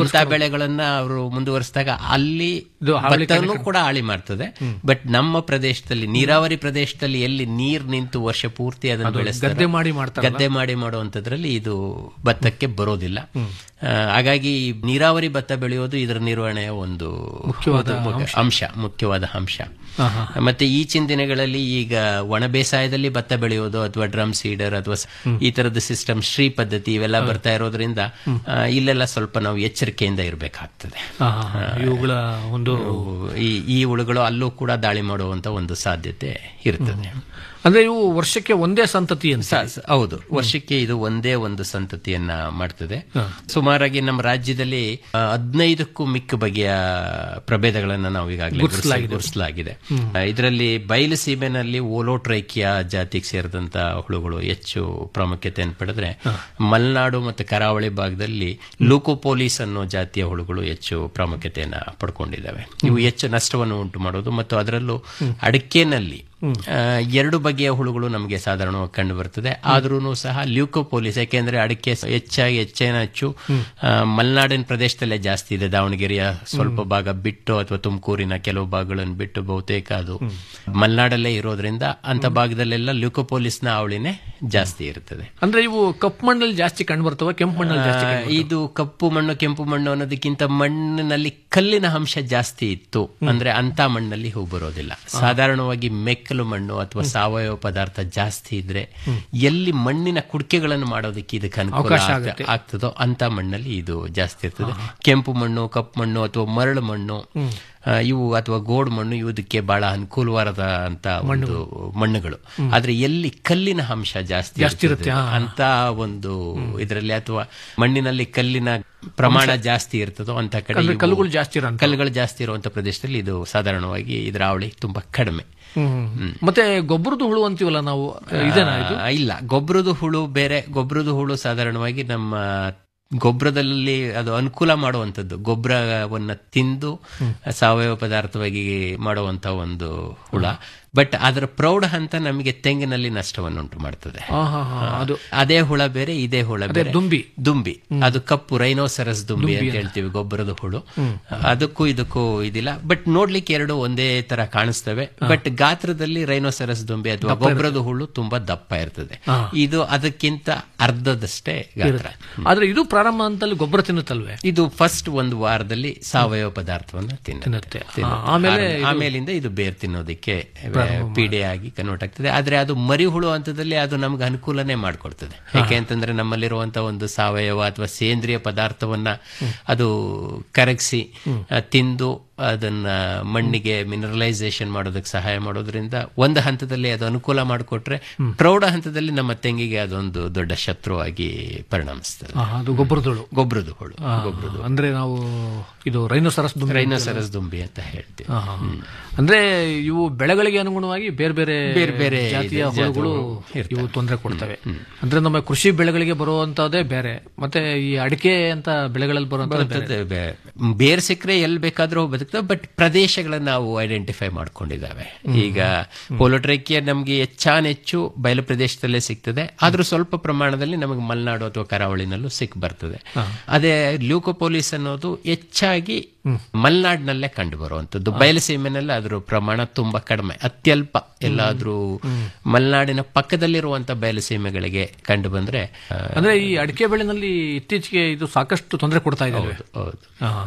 ಬೆಳೆಗಳನ್ನ ಅವರು ಮುಂದುವರಿಸಿದಾಗ ಅಲ್ಲಿ ಇದು ಹಾವಳಿ ಭತ್ತವನ್ನು ಕಣಕ್ಕೆ- ಕೂಡ ಹಾಳಿ ಮಾಡ್ತದೆ ಬಟ್ ನಮ್ಮ ಪ್ರದೇಶದಲ್ಲಿ ನೀರಾವರಿ ಪ್ರದೇಶದಲ್ಲಿ ಎಲ್ಲಿ ನೀರ್ ನಿಂತು ವರ್ಷ ಪೂರ್ತಿ ಅದನ್ನು ಅದು ಬೆಳೆಸ್ತಾರೆ ಗದ್ದೆ ಮಾಡಿ ಮಾಡ್ತಾರಲ್ಲ? ಗದ್ದೆ ಮಾಡಿ ಮಾಡುವಂತದ್ರಲ್ಲಿ ಇದು ಭತ್ತಕ್ಕೆ ಬರೋದಿಲ್ಲ ಆ, ಹಾಗಾಗಿ ನೀರಾವರಿ ಭತ್ತ ಬೆಳೆಯೋದು ಇದರ ನಿರ್ವಹಣೆಯ ಒಂದು ಮುಖ್ಯವಾದ ಒಂದು ಮುಖ್ಯ ಅಂಶ ಮುಖ್ಯವಾದ ಅಂಶ ಹಾ, ಹಾ. ಮತ್ತೆ ಈಚಿನ ದಿನಗಳಲ್ಲಿ ಈಗ ಒಣ ಬೇಸಾಯದಲ್ಲಿ ಭತ್ತ ಬೆಳೆಯೋದು ಅಥವಾ ಡ್ರಮ್ ಸೀಡರ್ ಅಥವಾ ಸ- ಈ ತರದ ಸಿಸ್ಟಮ್ ಶ್ರೀ ಪದ್ಧತಿ ಇವೆಲ್ಲ ಬರ್ತಾ ಇರೋದ್ರಿಂದ ಆ, ಇಲ್ಲೆಲ್ಲ ಸ್ವಲ್ಪ ನಾವು ಎಚ್ಚರಿಕೆಯಿಂದ ಇರಬೇಕಾಗ್ತದೆ ಹಾ, ಹಾ, ಹಾ. ಇವುಗಳ ಒಂದು ಈ ಈ ಹುಳುಗಳು ಅಲ್ಲೂ ಕೂಡ ದಾಳಿ ಮಾಡುವಂತ ಒಂದು ಸಾಧ್ಯತೆ ಇರ್ತದೆ ಅಂದ್ರೆ ಇವು ವರ್ಷಕ್ಕೆ ಒಂದೇ ಸಂತತಿ ಅಂತ ಸ- ಸ- ಹೌದು ವರ್ಷಕ್ಕೆ ಇದು ಒಂದೇ ಒಂದು ಸಂತತಿಯನ್ನ ಮಾಡ್ತದೆ ಸುಮಾರಾಗಿ ನಮ್ಮ ರಾಜ್ಯದಲ್ಲಿ ಆ, ಹದಿನೈದಕ್ಕೂ ಮಿಕ್ಕ ಬಗೆಯ ಪ್ರಭೇದಗಳನ್ನ ನಾವು ಈಗಾಗಲೇ ಗುರುತಿಸಲಾಗಿದೆ. ಗುರುತಿಸಲಾಗಿದೆ ಇದರಲ್ಲಿ ಬಯಲು ಸೀಮೆನಲ್ಲಿ ಓಲೋಟ್ರೈಕಿಯಾ ಜಾತಿಗೆ ಸೇರಿದಂತ ಹುಳುಗಳು ಹೆಚ್ಚು ಪ್ರಾಮುಖ್ಯತೆಯನ್ನು ಪಡೆದ್ರೆ ಮಲೆನಾಡು ಮತ್ತು ಕರಾವಳಿ ಭಾಗದಲ್ಲಿ ಲೂಕೋಪೋಲಿಸ್ ಅನ್ನೋ ಜಾತಿಯ ಹುಳುಗಳು ಹೆಚ್ಚು ಪ್ರಾಮುಖ್ಯತೆಯನ್ನ ಪಡ್ಕೊಂಡಿದ್ದಾವೆ ಇವು ಹೆಚ್ಚು ನಷ್ಟವನ್ನು ಉಂಟು ಮಾಡೋದು ಮತ್ತು ಅದರಲ್ಲೂ ಅಡಿಕೆನಲ್ಲಿ ಆ, ಎರಡು ಬಗೆಯ ಹುಳುಗಳು ನಮಗೆ ಸಾಧಾರಣವಾಗಿ ಕಂಡು ಬರ್ತದೆ ಆದ್ರೂ ಸಹ ಲ್ಯೂಕೋಪೋಲಿಸ್ ಯಾಕೆಂದ್ರೆ ಅಡಿಕೆ ಹೆಚ್ಚಾಗಿ ಹೆಚ್ಚೇನ ಹೆಚ್ಚು ಆ, ಮಲೆನಾಡಿನ ಪ್ರದೇಶದಲ್ಲೇ ಜಾಸ್ತಿ ಇದೆ ದಾವಣಗೆರೆಯ ಸ್ವಲ್ಪ ಭಾಗ ಬಿಟ್ಟು ಅಥವಾ ತುಮಕೂರಿನ ಕೆಲವು ಭಾಗಗಳನ್ನು ಬಿಟ್ಟು ಬಹುತೇಕ ಅದು ಮಲೆನಾಡಲ್ಲೇ ಇರೋದ್ರಿಂದ ಅಂತ ಭಾಗದಲ್ಲೆಲ್ಲ ಲ್ಯೂಕೋಪೋಲಿಸ್ನ ಅವಳಿನೇ ಜಾಸ್ತಿ ಇರ್ತದೆ ಅಂದ್ರೆ ಇವು ಕಪ್ಪು ಮಣ್ಣಲ್ಲಿ ಜಾಸ್ತಿ ಕಂಡು ಬರ್ತವೆ ಕೆಂಪು ಮಣ್ಣಲ್ಲಿ ಜಾಸ್ತಿ ಆ, ಕಂಡು ಇದು ಕಪ್ಪು ಮಣ್ಣು ಕೆಂಪು ಮಣ್ಣು ಅನ್ನೋದಕ್ಕಿಂತ ಮಣ್ಣಿನಲ್ಲಿ ಕಲ್ಲಿನ ಅಂಶ ಜಾಸ್ತಿ ಇತ್ತು ಅಂದ್ರೆ ಅಂತ ಮಣ್ಣಲ್ಲಿ ಹೂ ಬರೋದಿಲ್ಲ ಸಾಧಾರಣವಾಗಿ ಮೆಕ್ಕಲು ಮಣ್ಣು ಅಥವಾ ಸಾವಯವ ಪದಾರ್ಥ ಜಾಸ್ತಿ ಇದ್ರೆ ಎಲ್ಲಿ ಮಣ್ಣಿನ ಕುಡಿಕೆಗಳನ್ನು ಮಾಡೋದಕ್ಕೆ ಇದಕ್ಕೆ ಅನುಕೂಲ ಅವಕಾಶ ಆಗ್ತ- ಆಗುತ್ತೆ. ಆಗ್ತದೋ ಅಂತ ಮಣ್ಣಲ್ಲಿ ಇದು ಜಾಸ್ತಿ ಇರ್ತದೆ ಕೆಂಪು ಮಣ್ಣು ಕಪ್ಪು ಮಣ್ಣು ಅಥವಾ ಮರಳು ಮಣ್ಣು ಆ, ಇವು ಅಥವಾ ಗೋಡ್ ಮಣ್ಣು ಇವದಕ್ಕೆ ಬಹಳ ಅನುಕೂಲವಾದ ಅಂತ ಒಂದು ಮಣ್ಣುಗಳು ಆದ್ರೆ ಎಲ್ಲಿ ಕಲ್ಲಿನ ಅಂಶ ಜಾಸ್ತಿ ಜಾಸ್ತಿ ಇರುತ್ತೆ, ಇರ್ತದೆ, ಹಾ. ಅಂತ ಒಂದು ಇದರಲ್ಲಿ ಅಥವಾ ಮಣ್ಣಿನಲ್ಲಿ ಕಲ್ಲಿನ ಪ್ರಮಾಣ ಜಾಸ್ತಿ ಇರ್ತದೋ ಅಂತ ಕಡೆ ಅಂದ್ರೆ ಇವು- ಕಲ್ಲುಗಳು ಜಾಸ್ತಿ ಇರೋಂಥ ಕಲ್ಲುಗಳು ಜಾಸ್ತಿ ಇರುವಂತ ಪ್ರದೇಶದಲ್ಲಿ ಇದು ಸಾಧಾರಣವಾಗಿ ಇದರ ಅವಳಿ ತುಂಬಾ ಕಡಿಮೆ ಹ್ಮ್. ಮತ್ತೆ ಗೊಬ್ಬರದ ಹುಳು ಅಂತೀವಲ್ಲ ನಾವು ಇದೇನಾ ಇದು ಆ, ಇಲ್ಲ ಗೊಬ್ಬರದ ಹುಳು ಬೇರೆ ಗೊಬ್ಬರದ ಹುಳು ಸಾಧಾರಣವಾಗಿ ನಮ್ಮ ಗೊಬ್ಬರದಲ್ಲಿ ಅದು ಅನುಕೂಲ ಮಾಡುವಂಥದ್ದು ಗೊಬ್ಬರವನ್ನ ತಿಂದು ಸಾವಯವ ಪದಾರ್ಥವಾಗಿ ಮಾಡುವಂತ ಒಂದು ಹುಳ ಬಟ್ ಅದರ ಪ್ರೌಢ ಹಂತ ನಮಗೆ ತೆಂಗಿನಲ್ಲಿ ನಷ್ಟವನ್ನು ಉಂಟು ಮಾಡ್ತದೆ ಆ, ಹಾ, ಹಾ, ಅದು ಅದೇ ಹುಳ ಬೇರೆ ಇದೇ ಹುಳ ಅದೇ ಬೇರೆ ದುಂಬಿ. ದುಂಬಿ ಅದು ಕಪ್ಪು ರೈನೋಸರಸ್ ದುಂಬಿ ಅಂತ ಹೇಳ್ತೀವಿ ಗೊಬ್ಬರದ ಹುಳು ಅದಕ್ಕೂ ಇದಕ್ಕೂ ಇದಿಲ್ಲ ಬಟ್ ನೋಡ್ಲಿಕ್ಕೆ ಎರಡು ಒಂದೇ ತರ ಕಾಣಿಸ್ತವೆ ಬಟ್ ಗಾತ್ರದಲ್ಲಿ ರೈನೋಸರಸ್ ದುಂಬಿ ಅಥವಾ ಗೊಬ್ಬರದ ಹುಳು ತುಂಬಾ ದಪ್ಪ ಇರ್ತದೆ ಇದು ಅದಕ್ಕಿಂತ ಅರ್ಧದಷ್ಟೇ ಗಾತ್ರ ಆದ್ರೆ ಇದು ಪ್ರಾರಂಭ ಅಂತಲ್ಲಿ ಗೊಬ್ಬರ ತಿನ್ನುತ್ತಲ್ವೇ ಇದು ಫಸ್ಟ್ ಒಂದು ವಾರದಲ್ಲಿ ಸಾವಯವ ಪದಾರ್ಥವನ್ನ ತಿನ್ನುತ್ತೆ ತಿನ್ನುತ್ತೆ. ತಿನ್ನುತ್ತೆ. ಆ, ಆಮೇಲೆ ಆಮೇಲೆ- ಆಮೇಲಿಂದ ಇದು ಬೇರ್ ತಿನ್ನೋದಕ್ಕೆ ಪೀಡೆ ಆಗಿ ಕನ್ವರ್ಟ್ ಆಗ್ತದೆ ಆದ್ರೆ ಅದು ಮರಿಹುಳು ಹಂತದಲ್ಲಿ ಅದು ನಮ್ಗೆ ಅನುಕೂಲನೇ ಮಾಡ್ಕೊಡ್ತದೆ ಯಾಕೆ ಅಂತಂದ್ರೆ ನಮ್ಮಲ್ಲಿರುವಂತ ಒಂದು ಸಾವಯವ ಅಥವಾ ಸೇಂದ್ರಿಯ ಪದಾರ್ಥವನ್ನ ಅದು ಕರಗಿಸಿ ಆ, ತಿಂದು ಅದನ್ನ ಮಣ್ಣಿಗೆ ಮಿನರಲೈಸೇಷನ್ ಮಾಡೋದಕ್ಕೆ ಸಹಾಯ ಮಾಡೋದ್ರಿಂದ ಒಂದು ಹಂತದಲ್ಲಿ ಅದು ಅನುಕೂಲ ಮಾಡಿಕೊಟ್ರೆ ಪ್ರೌಢ ಹಂತದಲ್ಲಿ ನಮ್ಮ ತೆಂಗಿಗೆ ಅದೊಂದು ದೊಡ್ಡ ಶತ್ರುವಾಗಿ ಪರಿಣಮಿಸ್ತದೆ ಆ, ಅದು ಗೊಬ್ಬರದ ಹುಳು ಗೊಬ್ಬರದ ಹುಳು ಗೊಬ್ಬರದ ಅಂದ್ರೆ ನಾವು ಇದು ರೈನೋಸರಸ್ ದುಂಬಿ ರೈನೋಸರಸ್ ದುಂಬಿ ಅಂತ ಹೇಳ್ತೀವಿ ಆ, ಹಾ, ಹಾ. ಅಂದ್ರೆ ಇವು ಬೆಳೆಗಳಿಗೆ ಅನುಗುಣವಾಗಿ ಬೇರೆ ಬೇರೆ ಬೇರೆ ಬೇರೆ ಜಾತಿಯ ಇದೆ, ಹುಳುಗಳು ಜಾತಿಗಳು ಇವು ತೊಂದರೆ ಕೊಡ್ತವೆ ಅಂದ್ರೆ ನಮ್ಮ ಕೃಷಿ ಬೆಳೆಗಳಿಗೆ ಬರುವಂತದೇ ಬೇರೆ ಮತ್ತೆ ಈ ಅಡಿಕೆ ಅಂತ ಬೆಳೆಗಳಲ್ಲಿ ಬರುವಂತ ಬರ್ತದೆ. ಬೇ- ಬೇರ್ ಸಿಕ್ಕರೆ ಎಲ್ಲಿ ಬೇಕಾದ್ರೂ ಬದುಕ್ತವೆ ಬಟ್ ಪ್ರದೇಶಗಳನ್ನ ನಾವು ಐಡೆಂಟಿಫೈ ಮಾಡ್ಕೊಂಡಿದ್ದಾವೆ ಈಗ ಪೋಲೋಟ್ರೇಕಿಯ ನಮಗೆ ಹೆಚ್ಚಾನ್ ಹೆಚ್ಚು ಬಯಲು ಪ್ರದೇಶದಲ್ಲೇ ಸಿಗ್ತದೆ ಆದ್ರೂ ಸ್ವಲ್ಪ ಪ್ರಮಾಣದಲ್ಲಿ ನಮಗೆ ಮಲೆನಾಡು ಅಥವಾ ಕರಾವಳಿನಲ್ಲೂ ಸಿಕ್ ಬರ್ತದೆ ಅದೇ ಲ್ಯೂಕೋಪೋಲಿಸ್ ಅನ್ನೋದು ಹೆಚ್ಚಾಗಿ ಮಲೆನಾಡಿನಲ್ಲೇ ಕಂಡು ಬರುವಂತದ್ದು ಬಯಲುಸೀಮೆನಲ್ಲಿ ಅದರ ಪ್ರಮಾಣ ತುಂಬಾ ಕಡಿಮೆ ಅತ್ಯಲ್ಪ ಎಲ್ಲಾದ್ರೂ ಮಲೆನಾಡಿನ ಪಕ್ಕದಲ್ಲಿರುವಂತ ಬಯಲುಸೀಮೆಗಳಿಗೆ ಕಂಡು ಬಂದ್ರೆ ಆ, ಅಂದ್ರೆ ಈ ಅಡಿಕೆ ಬೆಳೆನಲ್ಲಿ ಇತ್ತೀಚೆಗೆ ಇದು ಸಾಕಷ್ಟು ತೊಂದರೆ ಕೊಡ್ತಾ ಇದೆ ಹೌದು ಹೌದು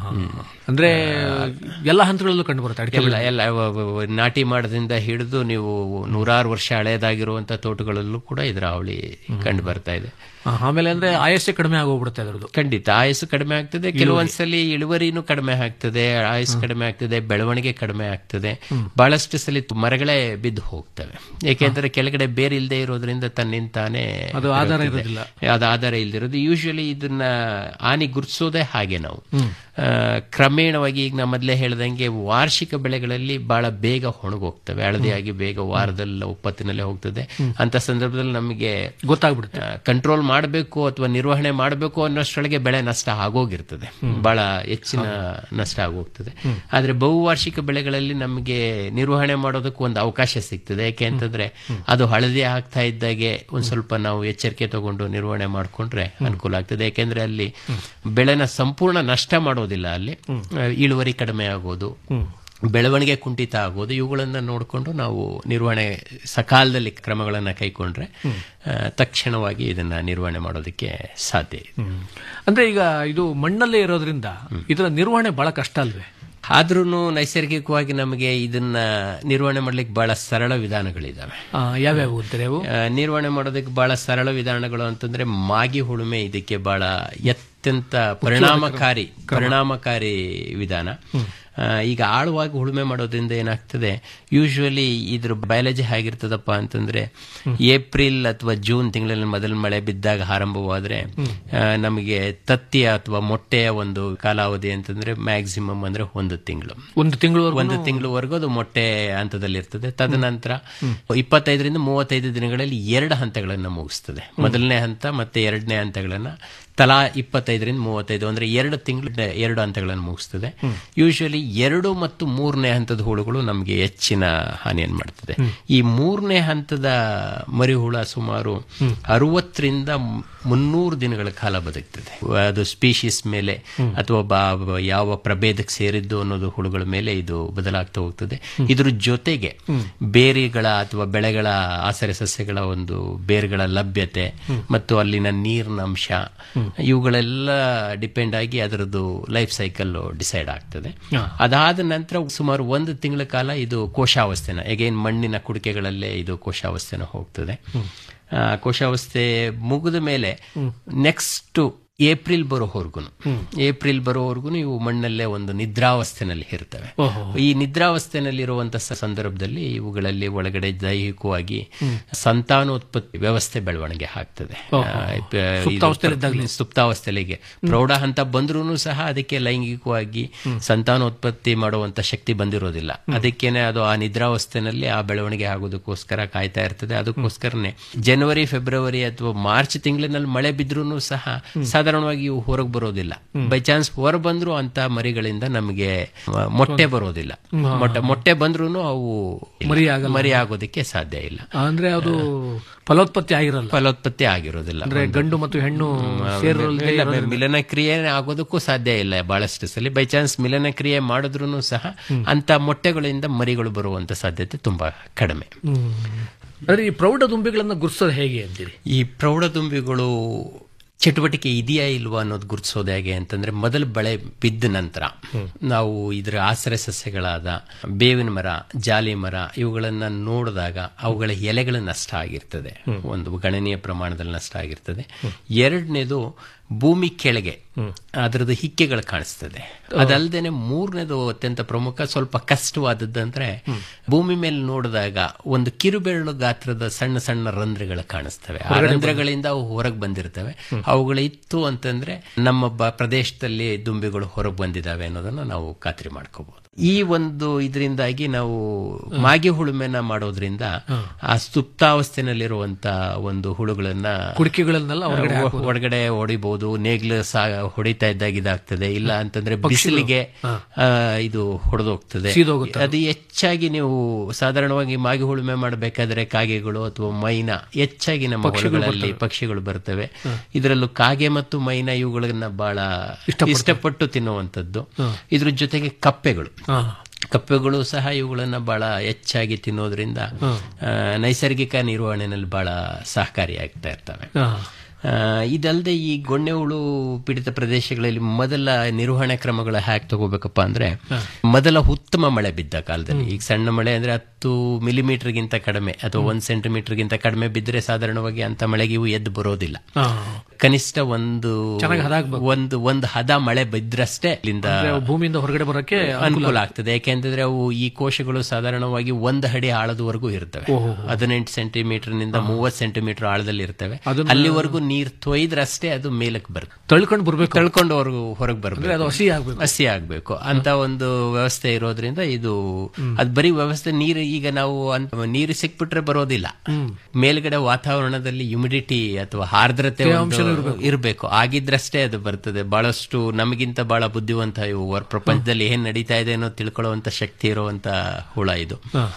ಅಂದ್ರೆ ಎಲ್ಲ ಹಂತಗಳಲ್ಲೂ ಕಂಡು ಬರುತ್ತೆ ಅಡಿಕೆ ಎಲ್ಲ ಎಲ್ಲ ವ- ವ- ವ- ನಾಟಿ ಮಾಡದಿಂದ ಹಿಡಿದು ನೀವು ನೂರಾರು ವರ್ಷ ಹಳೆಯದಾಗಿರುವಂತ ತೋಟಗಳಲ್ಲೂ ಕೂಡ ಇದರ ಅವಳಿ ಕಂಡು ಬರ್ತಾ ಇದೆ ಆ, ಆಮೇಲೆ ಅಂದ್ರೆ ಆಯಸ್ಸೆ ಕಡಿಮೆ ಆಗೋಗ್ಬಿಡುತ್ತೆ ಅದರದ್ದು ಖಂಡಿತ ಆಯಸ್ಸು ಕಡಿಮೆ ಆಗ್ತದೆ ಕೆಲವೊಂದ್ಸಲಿ ಇಳುವರಿನೂ ಕಡಿಮೆ ಆಗ್ತದೆ ಆಯಸ್ಸು ಕಡಿಮೆ ಆಗ್ತದೆ ಬೆಳವಣಿಗೆ ಕಡಿಮೆ ಆಗ್ತದೆ ಬಹಳಷ್ಟು ಸಲ ತು- ಮರಗಳೇ ಬಿದ್ದು ಹೋಗ್ತವೆ ಏಕೆಂದ್ರೆ ಕೆಳಗಡೆ ಬೇರೆ ಇಲ್ಲದೆ ಇರೋದ್ರಿಂದ ತನ್ನಿಂತಾನೆ ಅದು ಆಧಾರ ಇರುತ್ತದೆ. ಇರೋದಿಲ್ಲ. ಅದು ಆಧಾರ ಇಲ್ದಿರೋದು ಯೂಶಲಿ ಇದನ್ನ ಹಾನಿ ಗುರ್ತಿಸೋದೇ ಹಾಗೆ ನಾವು ಆ, ಕ್ರಮೇಣವಾಗಿ ಈಗ ನಾ ಮೊದಲೇ ಹೇಳ್ದಂಗೆ ವಾರ್ಷಿಕ ಬೆಳೆಗಳಲ್ಲಿ ಬಹಳ ಬೇಗ ಒಣಗೋಗ್ತವೆ ಹಳದಿಯಾಗಿ ಬೇಗ ವಾರದಲ್ಲಿ ಉಪ್ಪತ್ತಿನಲ್ಲೇ ಹೋಗ್ತದೆ ಅಂತ ಸಂದರ್ಭದಲ್ಲಿ ನಮಗೆ ಗೊತ್ತಾಗ್ಬಿಡುತ್ತೆ ಕಂಟ್ರೋಲ್ ಮಾಡಬೇಕು ಅಥವಾ ನಿರ್ವಹಣೆ ಮಾಡಬೇಕು ಅನ್ನೋಷ್ಟರೊಳಗೆ ಬೆಳೆ ನಷ್ಟ ಆಗೋಗಿರ್ತದೆ ಬಹಳ ಹೆಚ್ಚಿನ ನಷ್ಟ ಆಗೋಗ್ತದೆ ಆದ್ರೆ ಬಹುವಾರ್ಷಿಕ ಬೆಳೆಗಳಲ್ಲಿ ನಮಗೆ ನಿರ್ವಹಣೆ ಮಾಡೋದಕ್ಕೂ ಒಂದು ಅವಕಾಶ ಸಿಗ್ತದೆ ಯಾಕೆ ಅಂತಂದ್ರೆ ಅದು ಹಳದಿ ಆಗ್ತಾ ಇದ್ದಾಗೆ ಒಂದ್ ಸ್ವಲ್ಪ ನಾವು ಎಚ್ಚರಿಕೆ ತಗೊಂಡು ನಿರ್ವಹಣೆ ಮಾಡ್ಕೊಂಡ್ರೆ ಅನುಕೂಲ ಆಗ್ತದೆ ಯಾಕೆಂದ್ರೆ ಅಲ್ಲಿ ಬೆಳೆನ ಸಂಪೂರ್ಣ ನಷ್ಟ ಮಾಡೋದಿಲ್ಲ ಅಲ್ಲಿ ಆ, ಇಳುವರಿ ಕಡಿಮೆ ಆಗೋದು ಬೆಳವಣಿಗೆ ಕುಂಠಿತ ಆಗೋದು ಇವುಗಳನ್ನ ನೋಡಿಕೊಂಡು ನಾವು ನಿರ್ವಹಣೆ ಸಕಾಲದಲ್ಲಿ ಕ್ರಮಗಳನ್ನು ಕೈಗೊಂಡ್ರೆ ಆ, ತಕ್ಷಣವಾಗಿ ಇದನ್ನ ನಿರ್ವಹಣೆ ಮಾಡೋದಕ್ಕೆ ಸಾಧ್ಯ ಇದೆ ಅಂದ್ರೆ ಈಗ ಇದು ಮಣ್ಣಲ್ಲೇ ಇರೋದ್ರಿಂದ ಇದರ ನಿರ್ವಹಣೆ ಬಹಳ ಕಷ್ಟ ಅಲ್ವೇ ಆದ್ರೂ ನೈಸರ್ಗಿಕವಾಗಿ ನಮಗೆ ಇದನ್ನ ನಿರ್ವಹಣೆ ಮಾಡ್ಲಿಕ್ಕೆ ಬಹಳ ಸರಳ ವಿಧಾನಗಳಿದಾವೆ ಆ, ಯಾವ್ಯಾವು ಅಂತಾರೆ ಅವು ಆ, ನಿರ್ವಹಣೆ ಮಾಡೋದಕ್ಕೆ ಬಹಳ ಸರಳ ವಿಧಾನಗಳು ಅಂತಂದ್ರೆ ಮಾಗಿ ಹುಳುಮೆ ಇದಕ್ಕೆ ಬಹಳ ಅತ್ಯಂತ ಪರಿಣಾಮಕಾರಿ ಪರಿಣಾಮಕಾರಿ ವಿಧಾನ ಆ, ಈಗ ಆಳವಾಗಿ ಉಳುಮೆ ಮಾಡೋದ್ರಿಂದ ಏನಾಗ್ತದೆ ಯೂಶುವಲಿ ಇದ್ರ ಬಯಾಲಜಿ ಹೇಗಿರ್ತದಪ್ಪ ಅಂತಂದ್ರೆ ಏಪ್ರಿಲ್ ಅಥವಾ ಜೂನ್ ತಿಂಗಳಲ್ಲಿ ಮೊದಲ ಮಳೆ ಬಿದ್ದಾಗ ಆರಂಭವಾದ್ರೆ ಆ, ನಮಗೆ ತತ್ತಿಯ ಅಥವಾ ಮೊಟ್ಟೆಯ ಒಂದು ಕಾಲಾವಧಿ ಅಂತಂದ್ರೆ ಮ್ಯಾಕ್ಸಿಮಮ್ ಅಂದ್ರೆ ಒಂದು ತಿಂಗಳು ಒಂದು ತಿಂಗಳು ಒಂದು ತಿಂಗಳವರೆಗೂ ಅದು ಮೊಟ್ಟೆ ಹಂತದಲ್ಲಿ ಇರ್ತದೆ ತದನಂತರ ಇಪ್ಪತ್ತೈದರಿಂದ ಮೂವತ್ತೈದು ದಿನಗಳಲ್ಲಿ ಎರಡು ಹಂತಗಳನ್ನ ಮುಗಿಸ್ತದೆ ಮೊದಲನೇ ಹಂತ ಮತ್ತೆ ಎರಡನೇ ಹಂತಗಳನ್ನ ತಲಾ ಇಪ್ಪತ್ತೈದರಿಂದ ಮೂವತ್ತೈದು ಅಂದ್ರೆ ಎರಡು ತಿಂಗಳು ಎರಡು ಹಂತಗಳನ್ನು ಮುಗಿಸ್ತದೆ ಯೂಶುವಲಿ ಎರಡು ಮತ್ತು ಮೂರನೇ ಹಂತದ ಹುಳುಗಳು ನಮಗೆ ಹೆಚ್ಚಿನ ಹಾನಿಯನ್ನು ಮಾಡ್ತದೆ ಈ ಮೂರನೇ ಹಂತದ ಮರಿಹುಳ ಸುಮಾರು ಅರವತ್ತರಿಂದ ಮುನ್ನೂರು ದಿನಗಳ ಕಾಲ ಬದುಕ್ತದೆ ಅದು ಸ್ಪೀಶೀಸ್ ಮೇಲೆ ಅಥವಾ ಬಾ- ಯಾವ ಪ್ರಭೇದಕ್ಕೆ ಸೇರಿದ್ದು ಅನ್ನೋದು ಹುಳುಗಳ ಮೇಲೆ ಇದು ಬದಲಾಗ್ತಾ ಹೋಗ್ತದೆ ಇದ್ರ ಜೊತೆಗೆ ಬೇರೆಗಳ ಅಥವಾ ಬೆಳೆಗಳ ಆಸರೆ ಸಸ್ಯಗಳ ಒಂದು ಬೇರುಗಳ ಲಭ್ಯತೆ ಮತ್ತು ಅಲ್ಲಿನ ನೀರಿನ ಅಂಶ ಇವುಗಳೆಲ್ಲ ಡಿಪೆಂಡ್ ಆಗಿ ಅದರದ್ದು ಲೈಫ್ ಸೈಕಲ್ ಡಿಸೈಡ್ ಆಗ್ತದೆ ಅದಾದ ನಂತರ ಸುಮಾರು ಒಂದು ತಿಂಗಳ ಕಾಲ ಇದು ಕೋಶಾವಸ್ಥೆನ ಎಗೇನ್ ಮಣ್ಣಿನ ಕುಡಿಕೆಗಳಲ್ಲೇ ಇದು ಕೋಶಾವಸ್ಥೆನ ಹೋಗ್ತದೆ ಆ, ಕೋಶಾವಸ್ಥೆ ಮುಗಿದ ಮೇಲೆ ನೆಕ್ಸ್ಟ್ ಏಪ್ರಿಲ್ ಬರೋವರೆಗೂ ಏಪ್ರಿಲ್ ಬರೋವರೆಗೂ ಇವು ಮಣ್ಣಲ್ಲೇ ಒಂದು ನಿದ್ರಾವಸ್ಥೆನಲ್ಲಿ ಇರ್ತವೆ ಈ ನಿದ್ರಾವಸ್ಥೆನಲ್ಲಿರುವಂತಹ ಸಂದರ್ಭದಲ್ಲಿ ಇವುಗಳಲ್ಲಿ ಒಳಗಡೆ ದೈಹಿಕವಾಗಿ ಸಂತಾನೋತ್ಪತ್ತಿ ವ್ಯವಸ್ಥೆ ಬೆಳವಣಿಗೆ ಆಗ್ತದೆ ಆ, ಪ- ಇದು ಸುಪ್ತಾವಸ್ಥೆಯಲ್ಲಿದ್ದಾಗಲೇ. ಸುಪ್ತಾವಸ್ಥೆಲಿಗೆ ಪ್ರೌಢ ಹಂತ ಬಂದ್ರೂ ಸಹ ಅದಕ್ಕೆ ಲೈಂಗಿಕವಾಗಿ ಸಂತಾನೋತ್ಪತ್ತಿ ಮಾಡುವಂತ ಶಕ್ತಿ ಬಂದಿರೋದಿಲ್ಲ ಅದಕ್ಕೇನೆ ಅದು ಆ ನಿದ್ರಾವಸ್ಥೆನಲ್ಲಿ ಆ ಬೆಳವಣಿಗೆ ಆಗೋದಕ್ಕೋಸ್ಕರ ಕಾಯ್ತಾ ಇರ್ತದೆ ಅದಕ್ಕೋಸ್ಕರನೇ ಜನವರಿ ಫೆಬ್ರವರಿ ಅಥವಾ ಮಾರ್ಚ್ ತಿಂಗಳಿನಲ್ಲಿ ಮಳೆ ಬಿದ್ರೂ ಸಹ ಸಾಧಾರಣವಾಗಿ ಇವು ಹೊರಗೆ ಬರೋದಿಲ್ಲ ಬೈ ಚಾನ್ಸ್ ಹೊರ ಬಂದ್ರು ಅಂತ ಮರಿಗಳಿಂದ ನಮಗೆ ಆ, ಮೊಟ್ಟೆ ಬರೋದಿಲ್ಲ ಮೊಟ್ಟೆ ಮೊಟ್ಟೆ ಬಂದ್ರೂ ಅವು ಮರಿ ಆಗಲ್ಲ. ಮರಿ ಆಗೋದಕ್ಕೆ ಸಾಧ್ಯ ಇಲ್ಲ ಅಂದ್ರೆ ಅದು ಫಲೋತ್ಪತ್ತಿ ಆಗಿರಲ್ಲ ಫಲೋತ್ಪತ್ತಿ ಆಗಿರೋದಿಲ್ಲ ಅಂದ್ರೆ ಗಂಡು ಮತ್ತು ಹೆಣ್ಣು ಸೇರೋಲ್ದೇ ಇಲ್ಲ, ಇರೋದ್ರಿಂದ- ಮಿಲನ ಕ್ರಿಯೆ ಆಗೋದಕ್ಕೂ ಸಾಧ್ಯ ಇಲ್ಲ ಬಹಳಷ್ಟು ಸಲ ಬೈ ಚಾನ್ಸ್ ಮಿಲನ ಕ್ರಿಯೆ ಮಾಡಿದ್ರು ಸಹ ಅಂತ ಮೊಟ್ಟೆಗಳಿಂದ ಮರಿಗಳು ಬರುವಂತ ಸಾಧ್ಯತೆ ತುಂಬಾ ಕಡಿಮೆ ಅಂದ್ರೆ ಈ ಪ್ರೌಢ ದುಂಬಿಗಳನ್ನ ಗುರ್ಸೋದು ಹೇಗೆ ಅಂತೀರಿ ಈ ಪ್ರೌಢದುಂಬಿಗಳು ಚಟುವಟಿಕೆ ಇದೆಯಾ ಇಲ್ವಾ ಅನ್ನೋದು ಗುರುತಿಸೋದು ಹೇಗೆ ಅಂತಂದ್ರೆ ಮೊದಲು ಬಳೆ ಬಿದ್ದ ನಂತರ ನಾವು ಇದರ ಆಶ್ರಯ ಸಸ್ಯಗಳಾದ ಬೇವಿನ ಮರ ಜಾಲಿ ಮರ ಇವುಗಳನ್ನ ನೋಡಿದಾಗ ಅವುಗಳ ಎಲೆಗಳು ನಷ್ಟ ಆಗಿರ್ತದೆ ಒಂದು ಗಣನೀಯ ಪ್ರಮಾಣದಲ್ಲಿ ನಷ್ಟ ಆಗಿರ್ತದೆ ಎರಡನೇದು ಭೂಮಿ ಕೆಳಗೆ ಅದರದ್ದು ಹಿಕ್ಕೆಗಳು ಕಾಣಿಸ್ತದೆ ಅದಲ್ಲದೆ ಮೂರನೇದು ಅತ್ಯಂತ ಪ್ರಮುಖ ಸ್ವಲ್ಪ ಕಷ್ಟವಾದದ್ದಂದ್ರೆ ಭೂಮಿ ಮೇಲೆ ನೋಡಿದಾಗ ಒಂದು ಕಿರುಬೆರಳು ಗಾತ್ರದ ಸಣ್ಣ ಸಣ್ಣ ರಂಧ್ರಗಳು ಕಾಣಿಸ್ತವೆ ಆ ರಂಧ್ರಗಳಿಂದ ಅವು ಹೊರಗೆ ಬಂದಿರ್ತವೆ ಅವುಗಳು ಇತ್ತು ಅಂತಂದ್ರೆ ನಮ್ಮ ಬ- ಪ್ರದೇಶದಲ್ಲಿ ದುಂಬಿಗಳು ಹೊರಗೆ ಬಂದಿದ್ದಾವೆ ಅನ್ನೋದನ್ನ ನಾವು ಖಾತ್ರಿ ಮಾಡ್ಕೋಬಹುದು ಈ ಒಂದು ಇದರಿಂದಾಗಿ ನಾವು ಮಾಗಿ ಹುಳುಮೆನ ಮಾಡೋದ್ರಿಂದ ಆ ಸುಪ್ತಾವಸ್ಥೆನಲ್ಲಿರುವಂತ ಒಂದು ಹುಳುಗಳನ್ನ ಕುಡಿಕೆಗಳನ್ನೆಲ್ಲ ಹೊರಗಡೆ ಹೊ- ಹಾಕ್ಬೋದು. ಹೊರಗಡೆ ಹೊಡಿಬಹುದು ನೇಗ್ಲು ಸಾ ಹೊಡಿತಾ ಇದ್ದಾಗ ಇದಾಗ್ತದೆ ಇಲ್ಲ ಅಂತಂದ್ರೆ ಬಿಸಿಲಿಗೆ ಆ, ಇದು ಹೊಡೆದೋಗ್ತದೆ ಸೀದೋಗುತ್ತೆ ಅದು ಹೆಚ್ಚಾಗಿ ನೀವು ಸಾಧಾರಣವಾಗಿ ಮಾಗಿ ಉಳುಮೆ ಮಾಡಬೇಕಾದ್ರೆ ಕಾಗೆಗಳು ಅಥವಾ ಮೈನಾ ಹೆಚ್ಚಾಗಿ ನಮ್ಮ ಹೊಲಗಳಲ್ಲಿ ಪಕ್ಷಿಗಳು ಬರ್ತವೆ ಇದರಲ್ಲೂ ಕಾಗೆ ಮತ್ತು ಮೈನಾ ಇವುಗಳನ್ನ ಬಹಳ ಇಷ್ಟಪಟ್ಟು ತಿನ್ನುವಂಥದ್ದು ಇದ್ರ ಜೊತೆಗೆ ಕಪ್ಪೆಗಳು ಹಾ. ಕಪ್ಪೆಗಳು ಸಹ ಇವುಗಳನ್ನ ಬಹಳ ಹೆಚ್ಚಾಗಿ ತಿನ್ನೋದ್ರಿಂದ ಆ, ನೈಸರ್ಗಿಕ ನಿರ್ವಹಣೆಯಲ್ಲಿ ಬಹಳ ಸಹಕಾರಿಯಾಗ್ತಾ ಇರ್ತವೆ ಹಾ. ಆ, ಇದಲ್ಲದೆ ಈ ಗೊಣ್ಣೆ ಹುಳು ಪೀಡಿತ ಪ್ರದೇಶಗಳಲ್ಲಿ ಮೊದಲ ನಿರ್ವಹಣೆ ಕ್ರಮಗಳು ಹ್ಯಾಕ್ ತಗೋಬೇಕಪ್ಪ ಅಂದ್ರೆ ಮೊದಲ ಉತ್ತಮ ಮಳೆ ಬಿದ್ದ ಕಾಲದಲ್ಲಿ ಈಗ ಸಣ್ಣ ಮಳೆ ಅಂದ್ರೆ ಹತ್ತು ಮಿಲಿಮೀಟರ್ಗಿಂತ ಕಡಿಮೆ ಅಥವಾ ಒಂದ್ ಸೆಂಟಿಮೀಟರ್ಗಿಂತ ಕಡಿಮೆ ಬಿದ್ದರೆ ಸಾಧಾರಣವಾಗಿ ಅಂತ ಮಳೆಗೆ ಇವು ಎದ್ದು ಬರೋದಿಲ್ಲ ಹಾ. ಕನಿಷ್ಠ ಒಂದು ಚೆನ್ನಾಗಿ ಹದ ಆಗ್ಬೇಕು. ಒಂದು ಒಂದು ಹದ ಮಳೆ ಬಿದ್ರಷ್ಟೇ ಇಲ್ಲಿಂದ ಅಂದ್ರೆ ಭೂಮಿಯಿಂದ ಹೊರಗಡೆ ಬರೋಕೆ ಅನುಕೂಲ ಆಗ್ತದೆ ಯಾಕೆಂತಂದ್ರೆ ಅವು ಈ ಕೋಶಗಳು ಸಾಧಾರಣವಾಗಿ ಒಂದು ಅಡಿ ಆಳದವರೆಗೂ ಇರ್ತವೆ ಹದಿನೆಂಟು ಸೆಂಟಿಮೀಟರ್ ನಿಂದ ಮೂವತ್ತು ಸೆಂಟಿಮೀಟರ್ ಆಳದಲ್ಲಿ ಇರ್ತವೆ ಅಲ್ಲಿವರೆಗೂ ನೀರ್ ತೊಯ್ದ್ರಷ್ಟೇ ಅದು ಮೇಲಕ್ಕೆ ಬರುತ್ತೆ ತಳ್ಕೊಂಡು ಬರ್ಬೇಕು ತಳ್ಕೊಂಡು ಹೊರಗೆ ಹೊರಗೆ ಅಂದ್ರೆ ಅದು ಬರಬೇಕು ಹಸಿ ಆಗ್ಬೇಕು ಹಸಿ ಆಗ್ಬೇಕು ಅಂತ ಒಂದು ವ್ಯವಸ್ಥೆ ಇರೋದ್ರಿಂದ ಇದು ಅದು ಬರೀ ವ್ಯವಸ್ಥೆ ನೀರು ಈಗ ನಾವು ಅಂತ ನೀರು ಸಿಕ್ಬಿಟ್ರೆ ಬರೋದಿಲ್ಲ ಮೇಲ್ಗಡೆ ವಾತಾವರಣದಲ್ಲಿ ಹ್ಯುಮಿಡಿಟಿ ಅಥವಾ ಆರ್ದ್ರತೆ ಒಂದು ಇರಬೇಕು ಆಗಿದ್ರಷ್ಟೇ ಅದು ಬರ್ತದೆ ಬಹಳಷ್ಟು ನಮಗಿಂತ ಬಹಳ ಬುದ್ಧಿವಂತ ಇವು ವರ್- ಪ್ರಪಂಚದಲ್ಲಿ ಏನ್ ನಡೀತಾ ಇದೆ ಅನ್ನೋ ತಿಳ್ಕೊಳ್ಳುವಂತ ಶಕ್ತಿ ಇರುವಂತ ಹುಳ ಇದು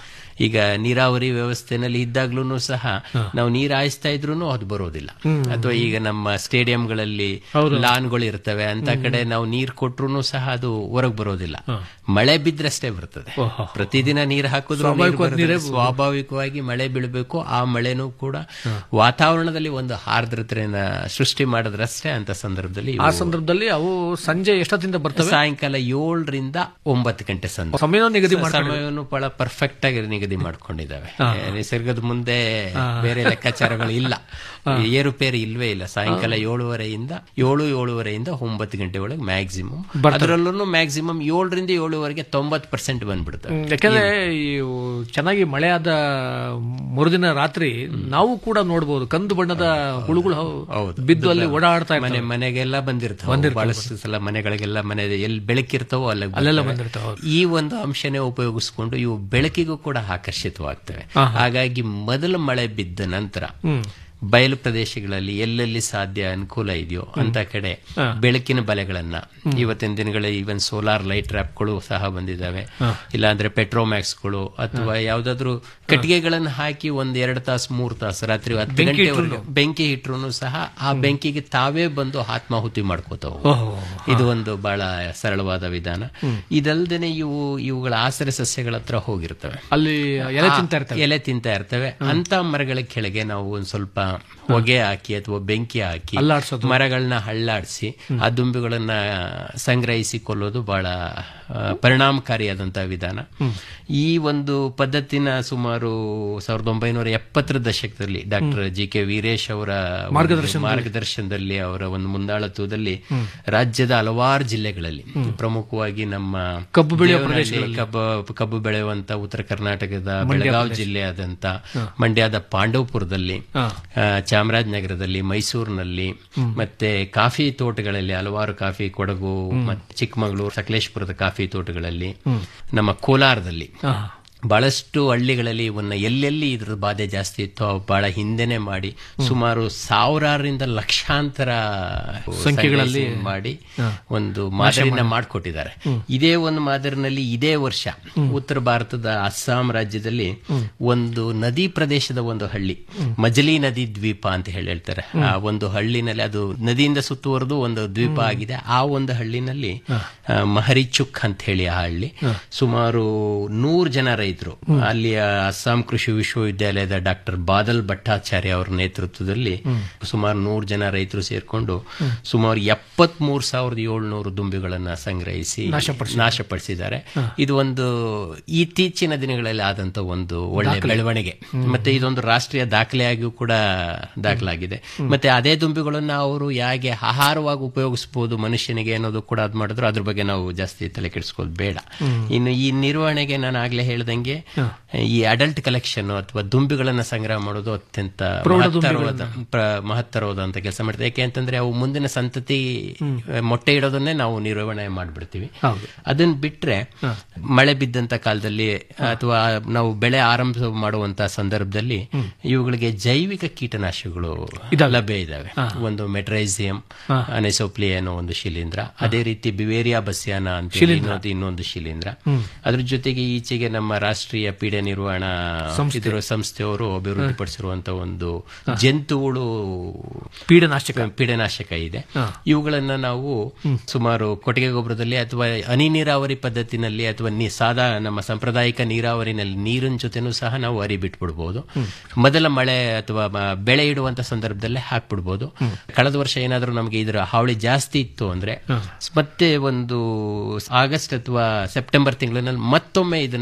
ಈಗ ನೀರಾವರಿ ವ್ಯವಸ್ಥೆನಲ್ಲಿ ಇದ್ದಾಗ್ಲೂ ಸಹ ನಾವು ನೀರು ಹಾಯಿಸ್ತಾ ಇದ್ರು ಅದು ಬರೋದಿಲ್ಲ ಅಥವಾ ಈಗ ನಮ್ಮ ಸ್ಟೇಡಿಯಂಗಳಲ್ಲಿ ಲಾನ್ಗಳು ಇರ್ತವೆ ಅಂತ ಕಡೆ ನಾವು ನೀರು ಕೊಟ್ರು ಸಹ ಅದು ಹೊರಗೆ ಬರೋದಿಲ್ಲ ಮಳೆ ಬಿದ್ರಷ್ಟೇ ಬರ್ತದೆ ಪ್ರತಿದಿನ ನೀರು ಹಾಕಿದ್ರು ನೀರು ಬರೋದಿಲ್ಲ. ಸ್ವಾಭಾವಿಕವಾಗಿ ಮಳೆ ಬೀಳಬೇಕು ಆ ಮಳೆನೂ ಕೂಡ ವಾತಾವರಣದಲ್ಲಿ ಒಂದು ಆರ್ದ್ರತೆಯನ್ನ ಸೃಷ್ಟಿ ಮಾಡಿದ್ರಷ್ಟೇ ಅಂತ ಸಂದರ್ಭದಲ್ಲಿ ಆ ಇವು ಸಂದರ್ಭದಲ್ಲಿ ಅವು ಸಂಜೆ ಎಷ್ಟೊತ್ತಿಂದ ಬರ್ತವೆ ಸಾಯಂಕಾಲ ಏಳರಿಂದ ಒಂಬತ್ತು ಗಂಟೆ ಸಂದ ಸಮಯ ನಿಗದಿ ಮಾಡ್ತಾರೆ ಸಮಯವನ್ನು ಬಹಳ ಪರ್ಫೆಕ್ಟ್ ಆಗಿ ನಿಗದಿ ಮಾಡ್ಕೊಂಡಿದ್ದಾವೆ ಏ, ನಿಸರ್ಗದ ಮುಂದೆ ಬೇರೆ ಲೆಕ್ಕಾಚಾರಗಳು ಇಲ್ಲ ಏರುಪೇರು ಇಲ್ವೇ ಇಲ್ಲ ಸಾಯಂಕಾಲ ಏಳುವರೆಯಿಂದ ಏಳು ಏಳುವರೆಯಿಂದ ಒಂಬತ್ತು ಗಂಟೆ ಒಳಗೆ ಮ್ಯಾಕ್ಸಿಮಮ್ ಅದರಲ್ಲೂ ಮ್ಯಾಕ್ಸಿಮಮ್ ಏಳರಿಂದ ಏಳುವರೆಗೆ ತೊಂಬತ್ತು ಪರ್ಸೆಂಟ್ ಬಂದ್ಬಿಡ್ತವೆ ಯಾಕಂದ್ರೆ ಈ ಚೆನ್ನಾಗಿ ಮಳೆ ಆದ ಮರುದಿನ ರಾತ್ರಿ ನಾವು ಕೂಡ ನೋಡಬಹುದು ಕಂದು ಬಣ್ಣದ ಹುಳುಗಳು ಹೌದು. ಬಿದ್ದು ಅಲ್ಲಿ ಓಡಾಡ್ತಾ ಮನೆ ಇರ್ತವೆ ಮನೆಗೆಲ್ಲ ಬಂದಿರ್ತಾವೆ ಬಹಳಷ್ಟು ಸಲ ಮನೆಗಳಿಗೆಲ್ಲ ಮನೆ ಎಲ್ಲಿ ಬೆಳಕಿರ್ತಾವೋ ಅಲ್ಲಿ ಅಲ್ಲೆಲ್ಲ ಬರ್ತವೆ. ಬಂದಿರ್ತಾವೆ, ಈ ಒಂದು ಅಂಶನೇ ಉಪಯೋಗಿಸ್ಕೊಂಡು ಇವು ಬೆಳಕಿಗೂ ಕೂಡ ಆಕರ್ಷಿತವಾಗ್ತವೆ ಹಾಗಾಗಿ ಮೊದಲ ಮಳೆ ಬಿದ್ದ ನಂತರ ಬಯಲು ಪ್ರದೇಶಗಳಲ್ಲಿ ಎಲ್ಲೆಲ್ಲಿ ಸಾಧ್ಯ ಅನುಕೂಲ ಇದೆಯೋ ಅಂತ ಕಡೆ ಬೆಳಕಿನ ಬಲೆಗಳನ್ನ ಇವತ್ತಿನ ದಿನಗಳ ಈವನ್ ಸೋಲಾರ್ ಲೈಟ್ ಟ್ರ್ಯಾಪ್ಗಳು ಸಹ ಬಂದಿದ್ದಾವೆ ಇಲ್ಲಾಂದ್ರೆ ಪೆಟ್ರೋಮ್ಯಾಕ್ಸ್ಗಳು ಅಥವಾ ಯಾವ್ದಾದ್ರು ಕಟ್ಟಿಗೆಗಳನ್ನ ಹಾಕಿ ಒಂದ್ ಎರಡು ತಾಸು ಮೂರು ತಾಸು ರಾತ್ರಿ ಹತ್ತು ಗಂಟೆವರೆಗೆ ಬೆಂಕಿ ಇಟ್ರು ಸಹ ಆ ಬೆಂಕಿಗೆ ತಾವೇ ಬಂದು ಆತ್ಮಾಹುತಿ ಮಾಡ್ಕೋತಾವು ಇದು ಒಂದು ಬಹಳ ಸರಳವಾದ ವಿಧಾನ ಇದಲ್ದೇನೆ ಇವು ಇವುಗಳ ಆಸರೆ ಸಸ್ಯಗಳ ಹತ್ರ ಹೋಗಿರ್ತವೆ ಅಲ್ಲಿ ಎಲೆ ಆ, ತಿಂತಾ ಇರ್ತವೆ ಎಲೆ ತಿಂತಾ ಇರ್ತವೆ ಅಂತ ಮರಗಳ ಕೆಳಗೆ ನಾವು ಒಂದ್ ಸ್ವಲ್ಪ ಹೊಗೆ ಹಾಕಿ ಅಥವಾ ಬೆಂಕಿ ಹಾಕಿ ಅಲ್ಲಾಡ್ಸೋದು. ಮರಗಳನ್ನ ಹಳ್ಳಾಡಿಸಿ ಆ ದುಂಬಿಗಳನ್ನ ಸಂಗ್ರಹಿಸಿ ಕೊಲ್ಲೋದು ಬಹಳ ಆ, ಪರಿಣಾಮಕಾರಿಯಾದಂತಹ ವಿಧಾನ ಈ ಒಂದು ಪದ್ಧತಿನ ಸುಮಾರು ಸಾವಿರದ ಒಂಬೈನೂರ ಎಪ್ಪತ್ತರ ದಶಕದಲ್ಲಿ ಡಾಕ್ಟರ್ ಜಿ ಕೆ ವೀರೇಶ್ ಅವರ ಒಂದು ಮಾರ್ಗದರ್ಶನದಲ್ಲಿ ಅವರ ಒಂದು ಮುಂದಾಳತ್ವದಲ್ಲಿ ರಾಜ್ಯದ ಹಲವಾರು ಜಿಲ್ಲೆಗಳಲ್ಲಿ ಪ್ರಮುಖವಾಗಿ ನಮ್ಮ ಕಬ್ಬು ಬೆಳೆಯುವ ದೇವನಹಳ್ಳಿ, ಕಬ್ಬು ಕಬ್ಬು ಬೆಳೆಯುವಂತ ಉತ್ತರ ಕರ್ನಾಟಕದ ಬೆಳಗಾವಿ ಜಿಲ್ಲೆಯಾದಂತ ಮಂಡ್ಯದ ಪಾಂಡವಪುರದಲ್ಲಿ ಆ, ಚಾಮರಾಜನಗರದಲ್ಲಿ ಮೈಸೂರಿನಲ್ಲಿ ಮತ್ತೆ ಕಾಫಿ ತೋಟಗಳಲ್ಲಿ ಹಲವಾರು ಕಾಫಿ ಕೊಡಗು ಮತ್ತೆ ಚಿಕ್ಕಮಗಳೂರು ಸಕಲೇಶ್ಪುರದ ಕಾಫಿ ತೋಟಗಳಲ್ಲಿ ನಮ್ಮ ಕೋಲಾರದಲ್ಲಿ ಬಹಳಷ್ಟು ಹಳ್ಳಿಗಳಲ್ಲಿ ಇವನ್ನ ಎಲ್ಲೆಲ್ಲಿ ಇದ್ರ ಬಾಧೆ ಜಾಸ್ತಿ ಇತ್ತು ಅವು ಬಹಳ ಹಿಂದೆನೆ ಮಾಡಿ ಸುಮಾರು ಸಾವಿರಾರರಿಂದ ಲಕ್ಷಾಂತರ ಸಂಖ್ಯೆಗಳಲ್ಲಿ ಮಾಡಿ ಒಂದು ಮಾದರಿನ ಮಾಡಿಕೊಟ್ಟಿದ್ದಾರೆ ಇದೇ ಒಂದು ಮಾದರಿನಲ್ಲಿ ಇದೇ ವರ್ಷ ಉತ್ತರ ಭಾರತದ ಅಸ್ಸಾಂ ರಾಜ್ಯದಲ್ಲಿ ಒಂದು ನದಿ ಪ್ರದೇಶದ ಒಂದು ಹಳ್ಳಿ ಮಜಲಿ ನದಿ ದ್ವೀಪ ಅಂತ ಹೇಳಿ ಹೇಳ್ತಾರೆ ಆ ಒಂದು ಹಳ್ಳಿನಲ್ಲಿ ಅದು ನದಿಯಿಂದ ಸುತ್ತುವರೆದು ಒಂದು ದ್ವೀಪ ಆಗಿದೆ ಆ ಒಂದು ಹಳ್ಳಿನಲ್ಲಿ ಆ, ಮಹರಿಚುಕ್ ಅಂತ ಹೇಳಿ ಆ ಹಳ್ಳಿ ಸುಮಾರು ನೂರು ಜನ ರೈತರು ಅಲ್ಲಿಯ ಅಸ್ಸಾಂ ಕೃಷಿ ವಿಶ್ವವಿದ್ಯಾಲಯದ ಡಾಕ್ಟರ್ ಬಾದಲ್ ಭಟ್ಟಾಚಾರ್ಯ ಅವರ ನೇತೃತ್ವದಲ್ಲಿ ಸುಮಾರು ನೂರು ಜನ ರೈತರು ಸೇರ್ಕೊಂಡು ಸುಮಾರು ಎಪ್ಪತ್ ಮೂರು ಸಾವಿರದ ಏಳ್ನೂರು ದುಂಬಿಗಳನ್ನ ಸಂಗ್ರಹಿಸಿ ನಾಶಪಡಿಸಿದ್ದಾರೆ ಇದು ಒಂದು ಇತ್ತೀಚಿನ ದಿನಗಳಲ್ಲಿ ಆದಂತ ಒಂದು ಒಳ್ಳೆ ಬೆಳವಣಿಗೆ ಮತ್ತೆ ಇದೊಂದು ರಾಷ್ಟ್ರೀಯ ದಾಖಲೆಯಾಗಿಯೂ ಕೂಡ ದಾಖಲಾಗಿದೆ ಮತ್ತೆ ಅದೇ ದುಂಬಿಗಳನ್ನ ಅವರು ಹೇಗೆ ಆಹಾರವಾಗಿ ಉಪಯೋಗಿಸಬಹುದು ಮನುಷ್ಯನಿಗೆ ಅನ್ನೋದು ಕೂಡ ಅದ್ ಮಾಡಿದ್ರು ಅದ್ರ ಬಗ್ಗೆ ನಾವು ಜಾಸ್ತಿ ತಲೆ ಕೆಡಿಸ್ಕೊಳ್ಳೋದು ಬೇಡ ಇನ್ನು ಈ ನಿರ್ವಹಣೆಗೆ ನಾನು ಆಗ್ಲೇ ಹೇಳ್ದಂಗೆ ಈ ಅಡಲ್ಟ್ ಕಲೆಕ್ಷನ್ ಅಥವಾ ದುಂಬಿಗಳನ್ನ ಸಂಗ್ರಹ ಮಾಡೋದು ಅತ್ಯಂತ ಮಹತ್ತರವಾದ ಪ್ರ- ಮಹತ್ತರವಾದಂತ ಕೆಲಸ ಮಾಡ್ತದೆ ಯಾಕೆ ಅಂತಂದ್ರೆ ಅವು ಮುಂದಿನ ಸಂತತಿ ಮೊಟ್ಟೆ ಇಡೋದನ್ನೇ ನಾವು ನಿರ್ವಹಣೆ ಮಾಡ್ಬಿಡ್ತೀವಿ ಅದನ್ನ ಬಿಟ್ರೆ ಮಳೆ ಬಿದ್ದಂತ ಕಾಲದಲ್ಲಿ ಅಥವಾ ನಾವು ಬೆಳೆ ಆರಂಭ ಮಾಡುವಂತ ಸಂದರ್ಭದಲ್ಲಿ ಇವುಗಳಿಗೆ ಜೈವಿಕ ಕೀಟನಾಶಕಗಳು ಲಭ್ಯ ಇದಾವೆ ಒಂದು ಮೆಟ್ರೈಸಿಯಂ ಅನೆಸೋಪ್ಲಿ ಅನ್ನೋ ಒಂದು ಶಿಲೀಂಧ್ರ ಅದೇ ರೀತಿ ಬಿವೇರಿಯಾ ಬಸ್ಯಾನ ಅಂತ ಹೇಳಿ ಇನ್ನೊಂದು ಇನ್ನೊಂದು ಶಿಲೀಂಧ್ರ ಅದ್ರ ಜೊತೆಗೆ ಈಚೆಗೆ ನಮ್ಮ ರಾಷ್ಟ್ರೀಯ ಪೀಡೆ ನಿರ್ವಹಣಾ ಇದ್ರ ಸಂಸ್ಥೆಯವರು ಅಭಿವೃದ್ಧಿಪಡಿಸಿರುವಂತಹ ಒಂದು ಜಂತುಹುಳು ಪೀಡನಾಶಕ ಪೀಡನಾಶಕ ಇದೆ ಇವುಗಳನ್ನ ನಾವು ಸುಮಾರು ಕೊಟ್ಟಿಗೆ ಗೊಬ್ಬರದಲ್ಲಿ ಅಥವಾ ಹನಿ ನೀರಾವರಿ ಪದ್ಧತಿನಲ್ಲಿ ಅಥವಾ ನೀ- ಸಾದಾ ನಮ್ಮ ಸಾಂಪ್ರದಾಯಿಕ ನೀರಾವರಿನಲ್ಲಿ ನೀರಿನ ಜೊತೆನೂ ಸಹ ನಾವು ಹರಿ ಬಿಟ್ಬಿಡ್ಬೋದು ಮೊದಲ ಮಳೆ ಅಥವಾ ಮ- ಬೆಳೆ ಇಡುವಂತ ಸಂದರ್ಭದಲ್ಲೇ ಹಾಕ್ಬಿಡ್ಬೋದು ಕಳೆದ ವರ್ಷ ಏನಾದ್ರೂ ನಮಗೆ ಇದರ ಹಾವಳಿ ಜಾಸ್ತಿ ಇತ್ತು ಅಂದ್ರೆ ಮತ್ತೆ ಒಂದು ಆಗಸ್ಟ್ ಅಥವಾ ಸೆಪ್ಟೆಂಬರ್ ತಿಂಗಳಿನಲ್ಲಿ ಮತ್ತೊಮ್ಮೆ ಇದನ್ನ ಎರಡು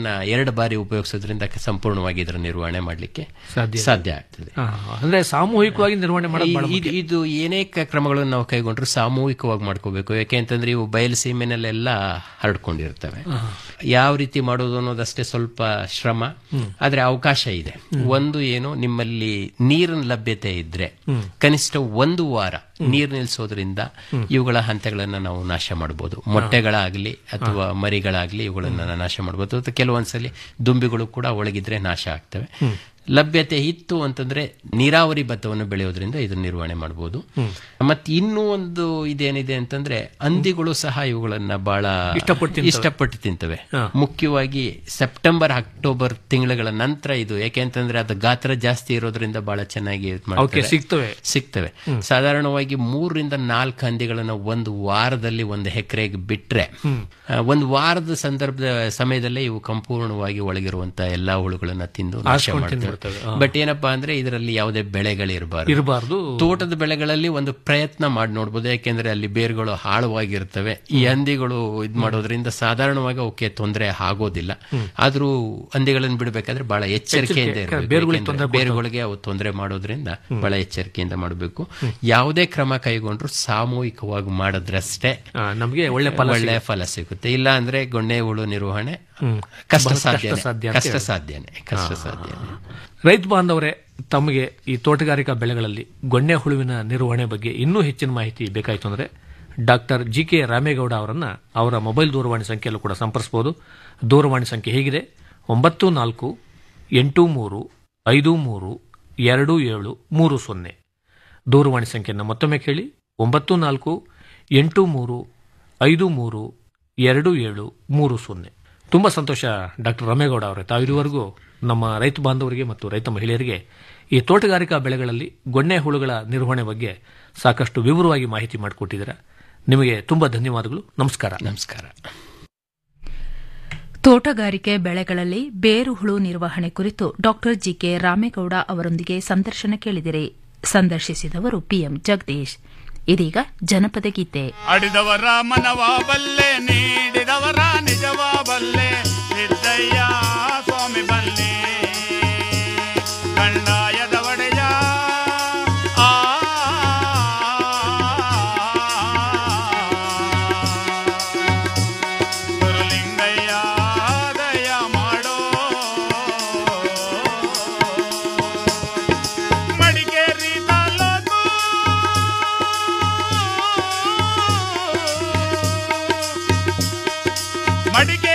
ಎರಡು ಬಾರಿ ಉಪಯೋಗಿಸೋದ್ರಿಂದ ಸಂಪೂರ್ಣವಾಗಿ ಇದರ ನಿರ್ವಹಣೆ ಮಾಡಲಿಕ್ಕೆ ಸಾಧ್ಯ ಸಾಧ್ಯ ಆಗ್ತದೆ ಹಾ, ಅಂದ್ರೆ ಸಾಮೂಹಿಕವಾಗಿ ನಿರ್ವಹಣೆ ಮಾಡೋದು ಬಹಳ ಈ- ಇದು ಇದು ಏನೇ ಕ- ಕ್ರಮಗಳನ್ನು ನಾವು ಕೈಗೊಂಡ್ರು ಸಾಮೂಹಿಕವಾಗಿ ಮಾಡ್ಕೋಬೇಕು ಯಾಕೆ ಅಂತಂದ್ರೆ ಇವು ಬಯಲು ಸೀಮೆನಲ್ಲೆಲ್ಲ ಹರಡ್ಕೊಂಡಿರ್ತವೆ ಯಾವ ರೀತಿ ಮಾಡೋದು ಅನ್ನೋದಷ್ಟೇ ಸ್ವಲ್ಪ ಶ್ರಮ ಆದ್ರೆ ಅವಕಾಶ ಇದೆ ಒಂದು ಏನು ನಿಮ್ಮಲ್ಲಿ ನೀರಿನ ಲಭ್ಯತೆ ಇದ್ರೆ ಕನಿಷ್ಠ ಒಂದು ವಾರ ನೀರು ನಿಲ್ಲಿಸೋದ್ರಿಂದ ಇವುಗಳ ಹಂತಗಳನ್ನ ನಾವು ನಾಶ ಮಾಡಬಹುದು ಮೊಟ್ಟೆಗಳಾಗ್ಲಿ ಅಥವಾ ಮರಿಗಳಾಗ್ಲಿ ಇವುಗಳನ್ನ ನಾಶ ಮಾಡಬಹುದು ಅಥವಾ ಕೆಲವೊಂದ್ಸಲಿ ದುಂಬಿಗಳು ಕೂಡ ಒಳಗಿದ್ರೆ ನಾಶ ಆಗ್ತವೆ ಲಭ್ಯತೆ ಇತ್ತು ಅಂತಂದ್ರೆ ನೀರಾವರಿ ಭತ್ತವನ್ನು ಬೆಳೆಯೋದ್ರಿಂದ ಇದನ್ನ ನಿರ್ವಹಣೆ ಮಾಡಬಹುದು ಮತ್ತೆ ಇನ್ನೂ ಒಂದು ಇದೇನಿದೆ ಅಂತಂದ್ರೆ ಹಂದಿಗಳು ಸಹ ಇವುಗಳನ್ನ ಬಹಳ ಇಷ್ಟಪಟ್ಟು ತಿಂತವೆ. ಇಷ್ಟಪಟ್ಟು ತಿಂತವೆ ಮುಖ್ಯವಾಗಿ ಸೆಪ್ಟೆಂಬರ್ ಅಕ್ಟೋಬರ್ ತಿಂಗಳುಗಳ ನಂತರ ಇದು ಯಾಕೆಂತಂದ್ರೆ ಅದು ಗಾತ್ರ ಜಾಸ್ತಿ ಇರೋದ್ರಿಂದ ಬಹಳ ಚೆನ್ನಾಗಿ ಇದ್ ಮಾಡ್ತಾರೆ. ಅವಕ್ಕೆ ಸಿಗ್ತವೆ. ಸಿಗ್ತವೆ ಸಾಧಾರಣವಾಗಿ ಮೂರರಿಂದ ನಾಲ್ಕು ಹಂದಿಗಳನ್ನ ಒಂದು ವಾರದಲ್ಲಿ ಒಂದು ಎಕರೆಗೆ ಬಿಟ್ರೆ ಆ, ಒಂದು ವಾರದ ಸಂದರ್ಭದ ಸಮಯದಲ್ಲೇ ಇವು ಸಂಪೂರ್ಣವಾಗಿ ಒಳಗಿರುವಂತ ಎಲ್ಲಾ ಹುಳುಗಳನ್ನ ತಿಂದು ನಾಶ ಆರ್ಸ್ಕೊಂಡು ಮಾಡ್ತವೆ ತಿಂದ್ಬಿಡ್ತವೆ. ಹಾ. ಬಟ್ ಏನಪ್ಪಾ ಅಂದ್ರೆ ಇದರಲ್ಲಿ ಯಾವುದೇ ಬೆಳೆಗಳಿರಬಾರ್ದು ಇರಬಾರ್ದು ತೋಟದ ಬೆಳೆಗಳಲ್ಲಿ ಒಂದು ಪ್ರಯತ್ನ ಮಾಡಿ ನೋಡ್ಬೋದು ಯಾಕೆಂದ್ರೆ ಅಲ್ಲಿ ಬೇರುಗಳು ಆಳವಾಗಿರ್ತವೆ ಈ ಹಂದಿಗಳು ಇದ್ ಮಾಡೋದ್ರಿಂದ ಸಾಧಾರಣವಾಗಿ ಅವಕ್ಕೆ ತೊಂದರೆ ಆಗೋದಿಲ್ಲ ಆದ್ರೂ ಹಂದಿಗಳನ್ನು ಬಿಡಬೇಕಾದ್ರೆ ಬಹಳ ಎಚ್ಚರಿಕೆಯಿಂದ ಎಚ್ಚರಿಕೆ, ಇರಬೇಕು. ಬೇರುಗಳಿಗೆ ಯಾಕೆಂದ್ರೆ ತೊಂದ್ರೆ ಕೊಡ್ತವೆ. ಬೇರುಗಳಿಗೆ ಅವು ತೊಂದರೆ ಮಾಡೋದ್ರಿಂದ ಬಹಳ ಎಚ್ಚರಿಕೆಯಿಂದ ಮಾಡಬೇಕು ಯಾವುದೇ ಕ್ರಮ ಕೈಗೊಂಡ್ರು ಸಾಮೂಹಿಕವಾಗಿ ಮಾಡಿದ್ರಷ್ಟೇ ಆ, ನಮ್ಗೆ ಒಳ್ಳೆ ಫಲ ಒಳ್ಳೆ ಸಿಗುತ್ತೆ. ಫಲ ಸಿಗುತ್ತೆ ಇಲ್ಲ ಅಂದ್ರೆ ಗೊಣ್ಣೆ ಹುಳು ನಿರ್ವಹಣೆ ಹ್ಮ್. ಕಷ್ಟ ಬಹಳ ಕಷ್ಟ ಸಾಧ್ಯನೇ ಸಾಧ್ಯ ಅಂತ ಕಷ್ಟ ಹೇಳ್ಬೋದು. ಸಾಧ್ಯನೇ ಕಷ್ಟ ಸಾಧ್ಯನೇ ರೈತ ಬಾಂಧವರೇ ತಮಗೆ ಈ ತೋಟಗಾರಿಕಾ ಬೆಳೆಗಳಲ್ಲಿ ಗೊಣ್ಣೆ ಹುಳುವಿನ ನಿರ್ವಹಣೆ ಬಗ್ಗೆ ಇನ್ನೂ ಹೆಚ್ಚಿನ ಮಾಹಿತಿ ಬೇಕಾಯಿತು ಅಂದ್ರೆ ಡಾಕ್ಟರ್ ಜಿ ಕೆ ರಾಮೇಗೌಡ ಅವರನ್ನ ಅವರ ಮೊಬೈಲ್ ದೂರವಾಣಿ ಸಂಖ್ಯೆಯಲ್ಲೂ ಕೂಡ ಸಂಪರ್ಸಬಹುದು ದೂರವಾಣಿ ಸಂಖ್ಯೆ ಹೇಗಿದೆ ಒಂಬತ್ತು ನಾಲ್ಕು ಎಂಟು ಮೂರು ಐದು ಮೂರು ಎರಡು ಏಳು ಮೂರು ಸೊನ್ನೆ ದೂರವಾಣಿ ಸಂಖ್ಯೆಯನ್ನು ಮತ್ತೊಮ್ಮೆ ಕೇಳಿ ಒಂಬತ್ತು ನಾಲ್ಕು ಎಂಟು ಮೂರು ಐದು ಮೂರು ಎರಡು ಏಳು ಮೂರು ಸೊನ್ನೆ ತುಂಬ ಸಂತೋಷ ಡಾಕ್ಟರ್ ರಮೇಗೌಡ ಅವರೇ ತಾವು ಇದುವರೆಗೂ ನಮ್ಮ ರೈತ ಬಾಂಧವರಿಗೆ ಮತ್ತು ರೈತ ಮಹಿಳೆಯರಿಗೆ ಈ ತೋಟಗಾರಿಕಾ ಬೆಳೆಗಳಲ್ಲಿ ಗೊಣ್ಣೆ ಹುಳುಗಳ ನಿರ್ವಹಣೆ ಬಗ್ಗೆ ಸಾಕಷ್ಟು ವಿವರವಾಗಿ ಮಾಹಿತಿ ಮಾಡಿಕೊಟ್ಟಿದ್ದೀರಾ ನಿಮಗೆ ತುಂಬ ಧನ್ಯವಾದಗಳು ನಮಸ್ಕಾರ ನಮಸ್ಕಾರ ತೋಟಗಾರಿಕೆ ಬೆಳೆಗಳಲ್ಲಿ ಬೇರು ಹುಳು ನಿರ್ವಹಣೆ ಕುರಿತು ಡಾಕ್ಟರ್ ಜಿಕೆ ರಾಮೇಗೌಡ ಅವರೊಂದಿಗೆ ಸಂದರ್ಶನ ಕೇಳಿದಿರಿ ಸಂದರ್ಶಿಸಿದವರು ಪಿಎಂ ಜಗದೀಶ್ ಇದೀಗ ಜನಪದ ಗೀತೆ ಅಡಿದವರ ಮನವ ಬಲ್ಲೆ ನೀಡಿದವರ ನಿಜವ ಬಲ್ಲೆ ಸಿದ್ದಯ್ಯ ಸ್ವಾಮಿ ಬಲ್ಲೆ ಕಂಡಾಯದ ಒಡೆಯ ಆ ಗುರುಲಿಂಗಯ್ಯ ದಯ ಮಾಡೋ ಮಡಿಕೇರಿ ತಾಲೂಕು ಮಡಿಕೆ